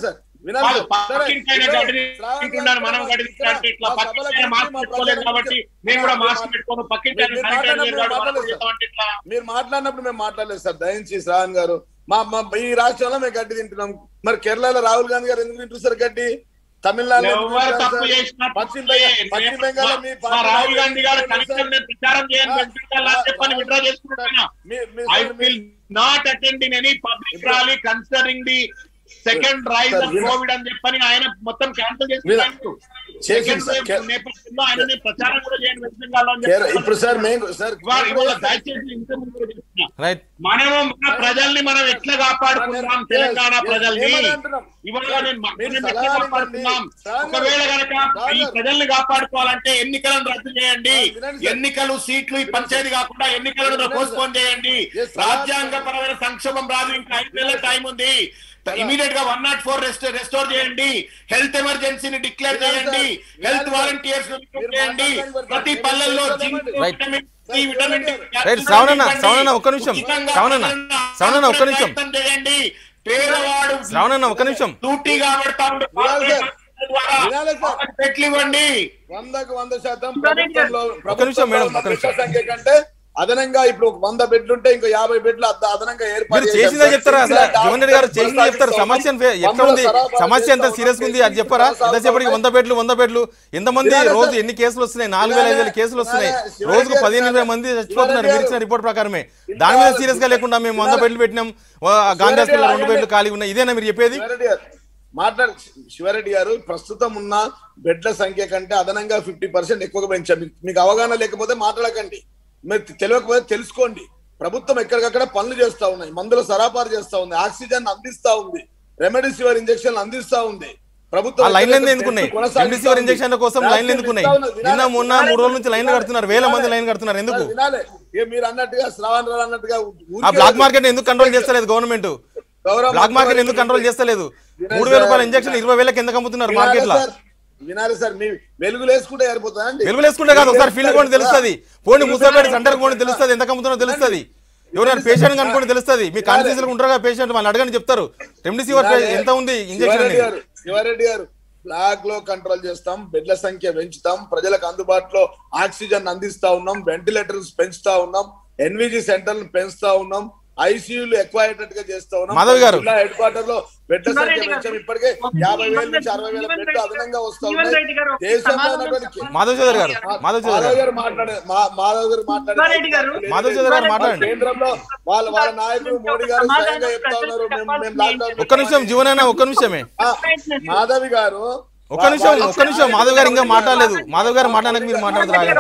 E: వినాలి
C: కాదు,
E: సార్.
C: పక్కింటి ఆయన
E: సరే,
C: గడ్డి
E: శ్రావణ్
C: తింటున్నాడు,
E: గారు
C: మనం
E: ఇక్కడ
C: గడ్డి తింటామంటే ఇట్లా
E: మా
C: పక్కింటి
E: సభలో
C: ఆయన మాస్క్
E: మా
C: పెట్టుకోలేదు
E: ప్రజల
C: కాబట్టి
E: గురించి-
C: నేను కూడా
E: మా-
C: మాస్క్
E: మా-
C: పెట్టుకోను పక్కింటి ఆయన
E: మీరు
C: శానిటైజర్
E: మాట్లాడినప్పుడు
C: చేస్తాడు, మనం
E: మాట్లాడలేదు
C: చేస్తామంటే ఇట్లా
E: మీరు మాట్లాడినప్పుడు మేము మాట్లాడలేదు సార్ దయించి శ్రావణ్ గారు మా మా ఈ రాష్ట్రంలో మేము గడ్డి తింటున్నాం మరి కేరళలో రాహుల్ గాంధీ గారు ఎందుకు తింటారు సార్ గడ్డి తమిళనాడు
C: ఎవరు తప్పు చేసినా
E: పశ్చిమ బెంగాల్ పశ్చిమ బెంగాల్ మీ
C: మా రాహుల్ గాంధీ గారు కనీసం నేను ప్రచారం చేయను వెంకటేశ్వర అని చెప్పని విడ్రా చేసుకుంటున్నా I will not attend in any public rally concerning the second rise of
E: Sir,
C: covid అని చెప్పని ఆయన మొత్తం క్యాన్సిల్
E: విన-
C: చేసి
E: చేసింది సార్.
C: సెకండ్ నేపథ్యంలో ఆయన నేను ప్రచారం కూడా చేయను వెస్ట్ బెంగాల్ అని
E: కేర-
C: చెప్పి
E: ఇప్పుడు సార్ మేము సార్
C: ఇవాళ ఇవాళ దయచేసి ఇంత ముందు కూడా చెప్తున్నా.
A: రైట్
C: మనము మన ప్రజల్ని మనం ఎట్లా కాపాడుకుంటాం తెలంగాణ
E: Yes,
C: ప్రజల్ని
E: ఏమని అంటున్నాం?
C: ఇవాళ నేను మ-
E: మీరు
C: మనం ఎట్లా
E: సలహాలు
C: కాపాడుతున్నాం
E: ఇవ్వండి. సార్
C: ఒకవేళ కనుక
E: సార్
C: ఈ ప్రజల్ని కాపాడుకోవాలంటే ఎన్నికలను రద్దు చేయండి
E: సార్ వినండి సార్.
C: ఎన్నికలు సీట్లు ఈ పంచాయతీ కాకుండా ఎన్నికలను
E: వినండి
C: పోస్ట్ పోన్
E: సార్.
C: చేయండి
E: Yes, sir.
C: రాజ్యాంగపరమైన సంక్షోభం రాదు ఇంకా ఐదు నెలల టైం ఉంది ఇమీడియట్ గా వన్ నాట్ ఫోర్ రెస్టోర్ చేయండి హెల్త్ ఎమర్జెన్సీని డిక్లేర్
E: వినండి
C: చేయండి
E: సార్.
C: హెల్త్
E: వినండి
C: వాలంటీర్స్
E: మీరు
C: చేయండి
E: మాట్లాడండి.
C: ప్రతి
E: మీరు
C: పల్లెల్లో
E: చేస్తామండి.
C: Zinc
A: Right.
C: Vitamin C, vitamin D
A: right శ్రావణన్న శ్రావణన్న ఒక్క నిమిషం శ్రావణన్న శ్రావణన్న ఒక్క నిమిషం
C: ప్రయత్నం చేయండి పేదవాడు
A: శ్రావణన్న ఒక్క నిమిషం
C: లూటీగా పడతా ఉండే
E: వినాలి సార్.
C: ద్వారా
E: వినాలి సార్.
C: వాళ్ళకి పెట్లు ఇవ్వండి
E: వందకు వంద శాతం
D: Correct, sir.
E: ప్రభుత్వంలో
A: ఒక్క నిమిషం మేడం, ఒక్క
E: ప్రభుత్వంలో
A: నిమిషం.
E: బిడ్డ సంఖ్య కంటే అదనంగా ఇప్పుడు ఒక వంద బెడ్లు ఉంటే ఇంకా యాభై బెడ్లు అద- అదనంగా ఏర్పాటు
A: మీరు
E: చేశారు
A: చేసిందే
E: సార్.
A: చెప్తారా
E: సింగిల్
A: సార్ జీవన్ రెడ్డి గారు
E: డాక్టర్
A: చేసిందే చెప్తారు
E: కొనసాగిస్తా
A: సమస్య
E: ఉన్నాం.
A: ఎట్లా ఉంది
E: వందల
A: సమస్య ఎంత
E: సరఫరా
A: సీరియస్ ఉంది అది
E: చేస్తా
A: చెప్పారా
E: ఉన్నాం.
A: ఎంతసేపటికి వంద బెడ్లు వంద బెడ్లు ఎంతమంది
E: వినాలి
A: రోజు
E: సార్.
A: ఎన్ని కేసులు వస్తున్నాయి నాలుగు వేల ఐదు వేల కేసులు వస్తున్నాయి
E: వినాలి. శివారెడ్డి
A: రోజుకు
E: గారు
A: పదిహేను ఇరవై మంది చచ్చిపోతున్నారు మీరు ఇచ్చిన రిపోర్ట్ ప్రకారమే దాని మీద సీరియస్ గా లేకుండా మేము వంద బెడ్లు పెట్టినాం ఓ, గాంధీ హాస్పిటల్ రెండు బెడ్లు ఖాళీ ఉన్నాయి ఇదేనా మీరు చెప్పేది
E: శివారెడ్డి గారు మాట్లాడు శివారెడ్డి గారు ప్రస్తుతం ఉన్న బెడ్ల సంఖ్య కంటే అదనంగా ఫిఫ్టీ పర్సెంట్ ఎక్కువగా పెంచాం మీకు- మీకు అవగాహన లేకపోతే మాట్లాడకండి మీరు తెలియకపోతే తెలుసుకోండి ప్రభుత్వం ఎక్కడికక్కడ పనులు చేస్తా ఉన్నాయి మందుల సరఫరా చేస్తా ఉంది ఆక్సిజన్ అందిస్తా ఉంది రెమెడిసివర్ ఇంజెక్షన్ అందిస్తా ఉంది ప్రభుత్వం
A: ఆ లైన్లు
E: ఎక్కడికక్కడ
A: ఎందుకున్నాయి
E: టెస్టులు కొనసాగిస్తా
A: రెమ్డెసివిర్
E: ఉంది.
A: ఇంజక్షన్ల కోసం లైన్లు
E: వ్యాక్సిన్
A: ఎందుకున్నాయి
E: ఇస్తా ఉన్నది.
A: నిన్న
E: వినాలి.
A: మొన్న మూడు రోజుల నుంచి లైన్లు కడుతున్నారు వేల మంది లైన్ కడుతున్నారు ఎందుకు
E: వినాలి ఇక మీరు అన్నట్టుగా శ్రావణ్ రావు అన్నట్టుగా
A: ఆ
E: ఊరికే
A: బ్లాక్ మార్కెట్ ఎందుకు కంట్రోల్ చేస్తలేదు గవర్నమెంట్
E: గౌరవ
A: బ్లాక్ మార్కెట్
E: ముఖ్యమంత్రి
A: ఎందుకు కంట్రోల్ చేస్తలేదు
E: వినాలి
A: మూడు వేల
E: సార్.
A: రూపాయల ఇంజక్షన్ ఇరవై వేలకి ఎందుకు అమ్ముతున్నారు మార్కెట్ లో
E: వినాలి సార్. వినాలి సార్ మీ వెలుగులు వేసుకుంటే సరిపోతుందండి
A: వెలుగులు వేసుకుంటే కాదు ఒకసారి ఫీల్డ్ కూడా తెలుస్తుంది పోనీ ముసాపేట సెంటర్ కూడా తెలుస్తుంది ఎంత అమ్ముతున్నో తెలుస్తుంది ఎవరైనా పేషెంట్ కనుక్కొని తెలుస్తుంది మీ కాన్ఫిడెన్స్ ఉంటారు పేషెంట్ వాళ్ళు అడగని చెప్తారు రెమ్డెసివిర్ ఎంత ఉంది ఇంజక్షన్
E: శివారెడ్డి
A: అనేది
E: గారు శివారెడ్డి గారు బ్లాక్ లో కంట్రోల్ చేస్తాం బెడ్ల సంఖ్య పెంచుతాం ప్రజలకు అందుబాటులో ఆక్సిజన్ అందిస్తా ఉన్నాం వెంటిలేటర్స్ పెంచుతా ఉన్నాం ఎన్విజి సెంటర్లు పెంచుతా ఉన్నాం ఐసీయూలు ఎక్కువ అయ్యేటట్టుగా చేస్తా ఉన్నాం
A: మాధవ్ గారు.
E: జిల్లా హెడ్ క్వార్టర్ లో బెడ్ల సంఖ్య
D: శివారెడ్డి గారు.
E: పెంచాం ఇప్పటికే యాభై వేల నుంచి అరవై వేల
D: జీవన్
E: బెడ్లు
D: రెడ్డి
E: అదనంగా వస్తా
D: జీవన్
E: ఉన్నాయి
D: రెడ్డి గారు ఒక
E: దేశంలో
D: సమాధానం
E: ఉన్నటువంటి
D: చెప్పండి.
A: మాధవ్ చౌదరి గారు మాధవ్ చౌదరి
E: మాధవ్
A: గారు
E: గారు మాట్లాడే మా- మాధవ్ గారు
D: శివారెడ్డి గారు.
E: మాట్లాడే
A: మాధవ్ చౌదరి గారు మాట్లాడండి
E: కేంద్రంలో వాళ్ళ వాళ్ళ నాయకులు మోడీ గారు స్వయంగా చెప్తా ఉన్నారు మేము మేము లాక్డౌన్
A: ఒక్క నిమిషం జీవనైనా ఒక్క నిమిషమే
E: ఆ, మాధవి గారు
A: ఒక్క నిమిషం ఒక్క నిమిషం మాధవ్ గారు ఇంకా మాట్లాడలేదు మాధవ్ గారు మాట్లాడక మీరు మాట్లాడుతున్నారు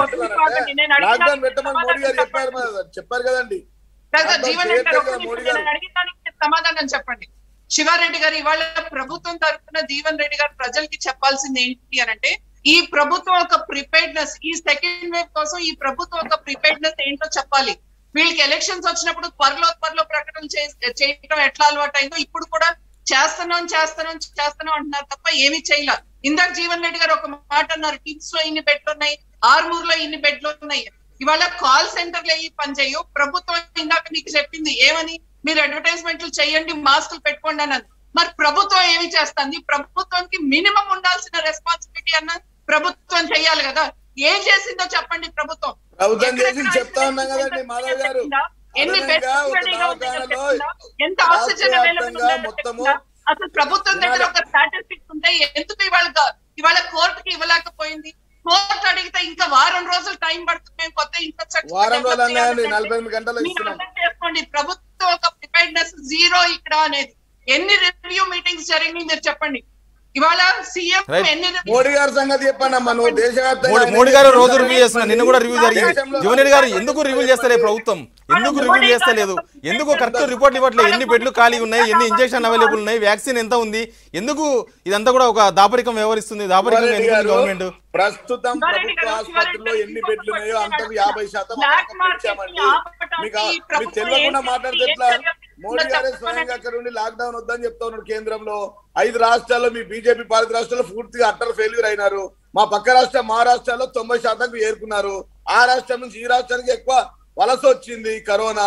E: లాక్డౌన్ పెట్టమని మోడీ గారు చెప్పారు మరి. చెప్పారు కదండి
D: కాదు,
E: లాక్డౌన్
D: జీవన్ రెడ్డి గారు
E: చేయొద్దు
D: ఒక్క
E: మోడీ
D: నిమిషం
E: గారు.
D: నేను అడిగిన దానికి మీరు సమాధానం చెప్పండి శివారెడ్డి గారు ఇవాళ ప్రభుత్వం తరఫున జీవన్ రెడ్డి గారు ప్రజలకి చెప్పాల్సింది ఏంటి అని అంటే ఈ ప్రభుత్వం ఒక ప్రిపేర్డ్నెస్ ఈ సెకండ్ వేవ్ కోసం ఈ ప్రభుత్వం ఒక ప్రిపేర్డ్నెస్ ఏంటో చెప్పాలి వీళ్ళకి ఎలక్షన్స్ వచ్చినప్పుడు త్వరలో త్వరలో ప్రకటన చే- చేయడం ఎట్లా అలవాటు అయిందో ఇప్పుడు కూడా చేస్తున్నాం చేస్తున్నాం చేస్తున్నాం అంటున్నారు తప్ప ఏమీ చేయలే ఇందాక జీవన్ రెడ్డి గారు ఒక మాట అన్నారు టిప్స్ లో ఇన్ని బెడ్లు ఉన్నాయి ఆర్మూర్ లో ఇన్ని బెడ్లు ఉన్నాయి ఇవాళ కాల్ సెంటర్లు అయ్యి పనిచేయవు ప్రభుత్వం ఇందాక మీకు చెప్పింది ఏమని మీరు అడ్వర్టైజ్మెంట్లు చేయండి మాస్కులు పెట్టుకోండి అన్నది మరి ప్రభుత్వం ఏమి చేస్తుంది ప్రభుత్వానికి మినిమం ఉండాల్సిన రెస్పాన్సిబిలిటీ అన్న ప్రభుత్వం చేయాలి కదా ఏం చేసిందో చెప్పండి ప్రభుత్వం
E: ప్రభుత్వం చేసింది
D: ఎక్కడెక్కడ
E: చెప్తా ఉన్నాం కదండి మాధవ్ గారు
D: చెప్పిందా? ఎన్ని
E: అదనంగా
D: బెడ్స్
E: ఒక
D: రెడీగా ఉన్నాయో
E: దవాఖానలో
D: చెప్పిందా? ఎంత ఆక్సిజన్ అవైలబుల్
E: రాష్ట్రవ్యాప్తంగా
D: ఉందో
E: మొత్తము
D: చెప్పిందా? అసలు ప్రభుత్వం దగ్గర ఒక స్టాటిస్టిక్స్ ఉంటే ఎందుకు ఇవాళ గా- ఇవాళ కోర్టుకి ఇవ్వలేకపోయింది కోర్టు అడిగితే ఇంకా వారం రోజులు టైం పడుతుంది మేము కొత్త ఇన్ఫ్రాస్ట్రక్చర్
E: వారం రోజులు అన్నాయండి నలభై ఎనిమిది గంటలు
D: మీరు
E: ఇస్తున్నాం
D: అర్థం చేసుకోండి ప్రభుత్వం ఒక ప్రిపేర్డ్నెస్ జీరో ఇక్కడ అనేది ఎన్ని రివ్యూ మీటింగ్స్ జరిగినాయి మీరు చెప్పండి ఇవాళ సీఎం
A: Right.
D: ఎన్ని review-
E: మోడీ గారి సంగతి చెప్పండి అమ్మా నువ్వు దేశవ్యాప్తంగా
A: మోడీ మోడీ గారు రోజు రివ్యూ చేస్తున్నారు నిన్న కూడా రివ్యూ జరిగింది జీవన్ రెడ్డి గారు ఎందుకు రివ్యూ చేస్తలే ప్రభుత్వం ఎందుకు రివ్యూ చేస్తలేదు ఎందుకు కరెక్ట్ రిపోర్ట్ ఇవ్వట్లేదు ఎన్ని బెడ్లు ఖాళీ ఉన్నాయి ఎన్ని ఇంజక్షన్ అవైలబుల్ ఉన్నాయి వ్యాక్సిన్ ఎంత ఉంది ఎందుకు ఇదంతా కూడా ఒక దాపరికం వ్యవహరిస్తుంది దాపరికం
E: శివారెడ్డి
A: ఎందుకు
E: గారు
A: గవర్నమెంట్
E: ప్రస్తుతం
D: శివారెడ్డి
E: ప్రభుత్వ
D: గారు,
E: ఆసుపత్రుల్లో
D: శివారెడ్డి
E: ఎన్ని
D: గారు,
E: బెడ్లు ఉన్నాయో
D: ఇంకొక
E: అంతకు
D: క్వశ్చన్
E: యాభై శాతం
D: బ్లాక్
E: అదనంగా
D: మార్కెట్
E: పెంచామండి
D: ని ఆపటానికి
E: మీకు
D: ఈ
E: మీకు
D: ప్రభుత్వం
E: తెలియకుండా
D: ఏం
E: మాట్లాడితే
D: చేసింది,
E: ఎట్లా
D: ఏం చర్యలు
E: మోడీ గారే
D: తీసుకుందో
E: స్వయంగా
D: చెప్పండి.
E: అక్కడ ఉండి లాక్డౌన్ వద్దని చెప్తా ఉన్నారు కేంద్రంలో ఐదు రాష్ట్రాల్లో మీ బీజేపీ పాలిత రాష్ట్రాల్లో పూర్తిగా అట్టర్ ఫెయిల్యూర్ అయినారు మా పక్క రాష్ట్రం మహారాష్ట్రలో తొంభై శాతం ఏరుకున్నారు ఆ రాష్ట్రం నుంచి ఈ రాష్ట్రానికి ఎక్కువ వలస వచ్చింది కరోనా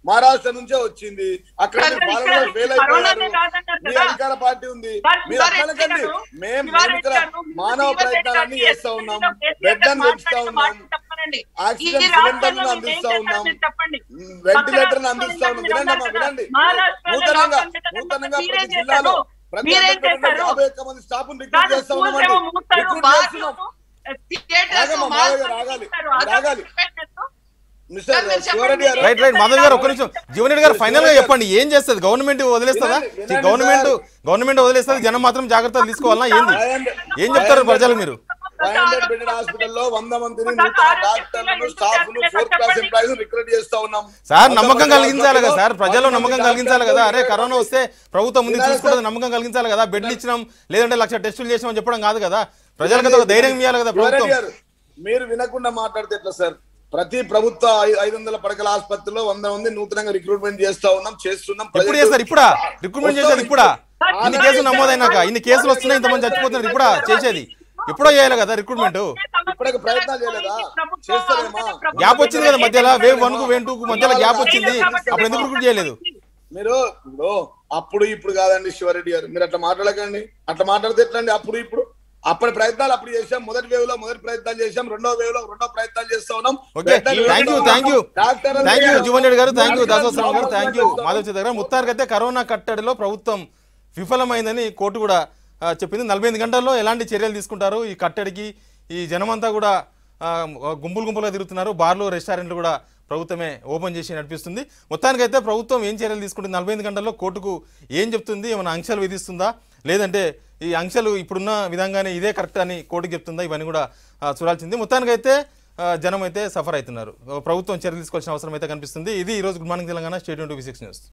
E: మహారాష్ట్ర నుంచే వచ్చింది అక్కడ
D: సార్,
E: మీరు
D: ఇక్కడ
E: పాలనలో ఫెయిల్
D: కరోనానే
E: అయిపోయారు
D: కాదన్నారు
E: మీ
D: కదా.
E: అధికార పార్టీ ఉంది
D: సార్,
E: మీరు
D: శివారెడ్డి
E: అట్లనకండి
D: గారు,
E: మేము
D: శివారెడ్డి
E: మేము ఇక్కడ
D: గారు,
E: మానవ
D: శివారెడ్డి
E: ప్రయత్నాలన్నీ
D: గారు
E: చేస్తా ఉన్నాం
D: కేసీఆర్
E: బెడ్లను
D: గారు
E: పెంచుతా
D: మాట్లాడిన
E: ఉన్నాం
D: మాటలు చెప్పనండి. ఈ
E: ఆక్సిజన్
D: రాష్ట్రంలో
E: సిలిండర్లను
D: మీరు ఏం
E: అందిస్తా
D: చేశారు
E: ఉన్నాం
D: మీరు చెప్పండి
E: వెంటిలేటర్లను
D: పక్కన
E: అందిస్తా ఉన్నాం
D: మీరు
E: వినండి అమ్మా
D: అన్నారు
E: వినండి
D: కదా, మహారాష్ట్రలో
E: నూతనంగా
D: లాక్డౌన్ పెట్టడం
E: నూతనంగా
D: మీరేం
E: ప్రతి జిల్లాలో
D: చేశారు?
E: ప్రతి
D: మీరేం
E: అంబేద్కర్
D: చేశారు?
E: యాభై ఒక్క మంది స్టాఫ్ రిక్రూట్
D: కాదు,
E: చేస్తా
D: schools
E: ఉన్నామండి
D: ఏమో మూస్తారు,
E: రిక్రూట్
D: bars
E: చేస్తున్నాం
D: ఏమో, theatres,
E: రాగమ్మ,
D: malls
E: మాధవ్ గారు
D: అన్ని
E: రాగాలి.
D: తీస్తారు.
E: మీరు
D: అదే
E: రాగాలి.
D: పెట్టినట్టు.
E: మిస్టర్
D: సార్, మీరు
E: శివారెడ్డి గారు
D: చెప్పండి.
A: రైట్ రైట్ మదన్ గారు ఒక్క నిమిషం జీవన్ రెడ్డి గారు ఫైనల్ గా చెప్పండి ఏం చేస్తుంది గవర్నమెంట్ వదిలేస్తుందా
E: వినండి, వినండి
A: గవర్నమెంట్
E: సార్.
A: గవర్నమెంట్ వదిలేస్తుంది జనం మాత్రం జాగ్రత్తలు తీసుకోవాలా ఏంది ఏం చెప్తారు ప్రజలు మీరు
E: ఫైవ్ హండ్రెడ్ బెడెడ్ హాస్పిటల్లో వంద మందిని నూతన డాక్టర్లను స్టాఫ్ ను ఫోర్త్ క్లాస్ ఎంప్లాయీస్ రిక్రూట్ చేస్తా ఉన్నాం
A: సార్
E: వంద
A: నమ్మకం
E: మంది
A: కలిగించాలి కదా సార్
E: డాక్టర్లు,
A: ప్రజల్లో
E: వంద
A: నమ్మకం
E: మంది
A: కలిగించాలి కదా అరే
E: డాక్టర్లు
A: కరోనా వస్తే ప్రభుత్వం ముందు
E: వినాలి
A: చూసుకుంటుంది
E: సార్.
A: నమ్మకం కలిగించాలి కదా బెడ్లు ఇచ్చినాం లేదంటే లక్ష టెస్టులు చేసినాం చెప్పడం కాదు కదా ప్రజలకు ఒక ధైర్యం ఇవ్వాలి కదా
E: శివారెడ్డి
A: ప్రభుత్వం
E: గారు, మీరు వినకుండా మాట్లాడితే ఎట్లా సార్ ప్రతి ప్రభుత్వ ఐ- ఐదు వందల పడకల ఆసుపత్రిలో వంద మంది నూతనంగా రిక్రూట్మెంట్ చేస్తా ఉన్నాం చేస్తున్నాం
A: ఎప్పుడు
E: ప్రజెంట్
A: చేస్తారు ఇప్పుడా రిక్రూట్మెంట్ చేసేది ఇప్పుడా ఇన్ని
E: ఆల్రెడీ
A: కేసులు నమోదైనాక ఇన్ని కేసులు వస్తున్నాయి ఇంతమంది చచ్చిపోతున్నారు ఇప్పుడా చేసేది ఎప్పుడో చేయాలి కదా రిక్రూట్మెంట్
E: ఇప్పటికి ప్రయత్నాలు చేయలేదా? చేస్తారేమా?
A: గ్యాప్ వచ్చింది కదా మధ్యలో వేవ్ వన్ కు వేవ్ టూ కు మధ్యలో గ్యాప్ వచ్చింది అప్పుడు ఎందుకు రిక్రూట్ చేయలేదు
E: మీరు ఇప్పుడు అప్పుడు ఇప్పుడు కాదండి శివారెడ్డి గారు మీరు అట్లా మాట్లాడకండి అట్లా మాట్లాడితే ఎట్లా అండి అప్పుడు ఇప్పుడు అప్పటి ప్రయత్నాలు అప్పుడు చేసాం మొదటి వేవ్ లో మొదటి ప్రయత్నాలు చేసాం రెండో వేవ్ లో రెండో ప్రయత్నాలు చేస్తా ఉన్నాం
A: okay thank you thank you thank you Jeevan Reddy గారు థ్యాంక్ యూ దాసోత్సవం గారు థ్యాంక్ యూ మాధవ్ దగ్గర ముత్తారికి అయితే కరోనా కట్టడిలో ప్రభుత్వం విఫలమైందని కోర్టు కూడా ఆ, చెప్పింది నలభై ఎనిమిది గంటల్లో ఎలాంటి చర్యలు తీసుకుంటారు ఈ కట్టడికి ఈ జనమంతా కూడా ఆ, గుంపులు గుంపులుగా తిరుగుతున్నారు బార్లు రెస్టారెంట్లు కూడా ప్రభుత్వమే ఓపెన్ చేసి నడిపిస్తుంది మొత్తానికైతే ప్రభుత్వం ఏం చర్యలు తీసుకుంటుంది నలభై ఎనిమిది గంటల్లో కోర్టుకు ఏం చెప్తుంది ఏమైనా ఆంక్షలు విధిస్తుందా లేదంటే ఈ ఆంక్షలు ఇప్పుడున్న విధంగానే ఇదే కరెక్ట్ అని కోర్టుకు చెప్తుందా ఇవన్నీ కూడా ఆ, చూడాల్సింది మొత్తానికైతే ఆ, జనం అయితే సఫర్ అవుతున్నారు ప్రభుత్వం చర్యలు తీసుకోవాల్సిన అవసరం అయితే కనిపిస్తుంది ఇది ఈరోజు good morning Telangana stadium two six news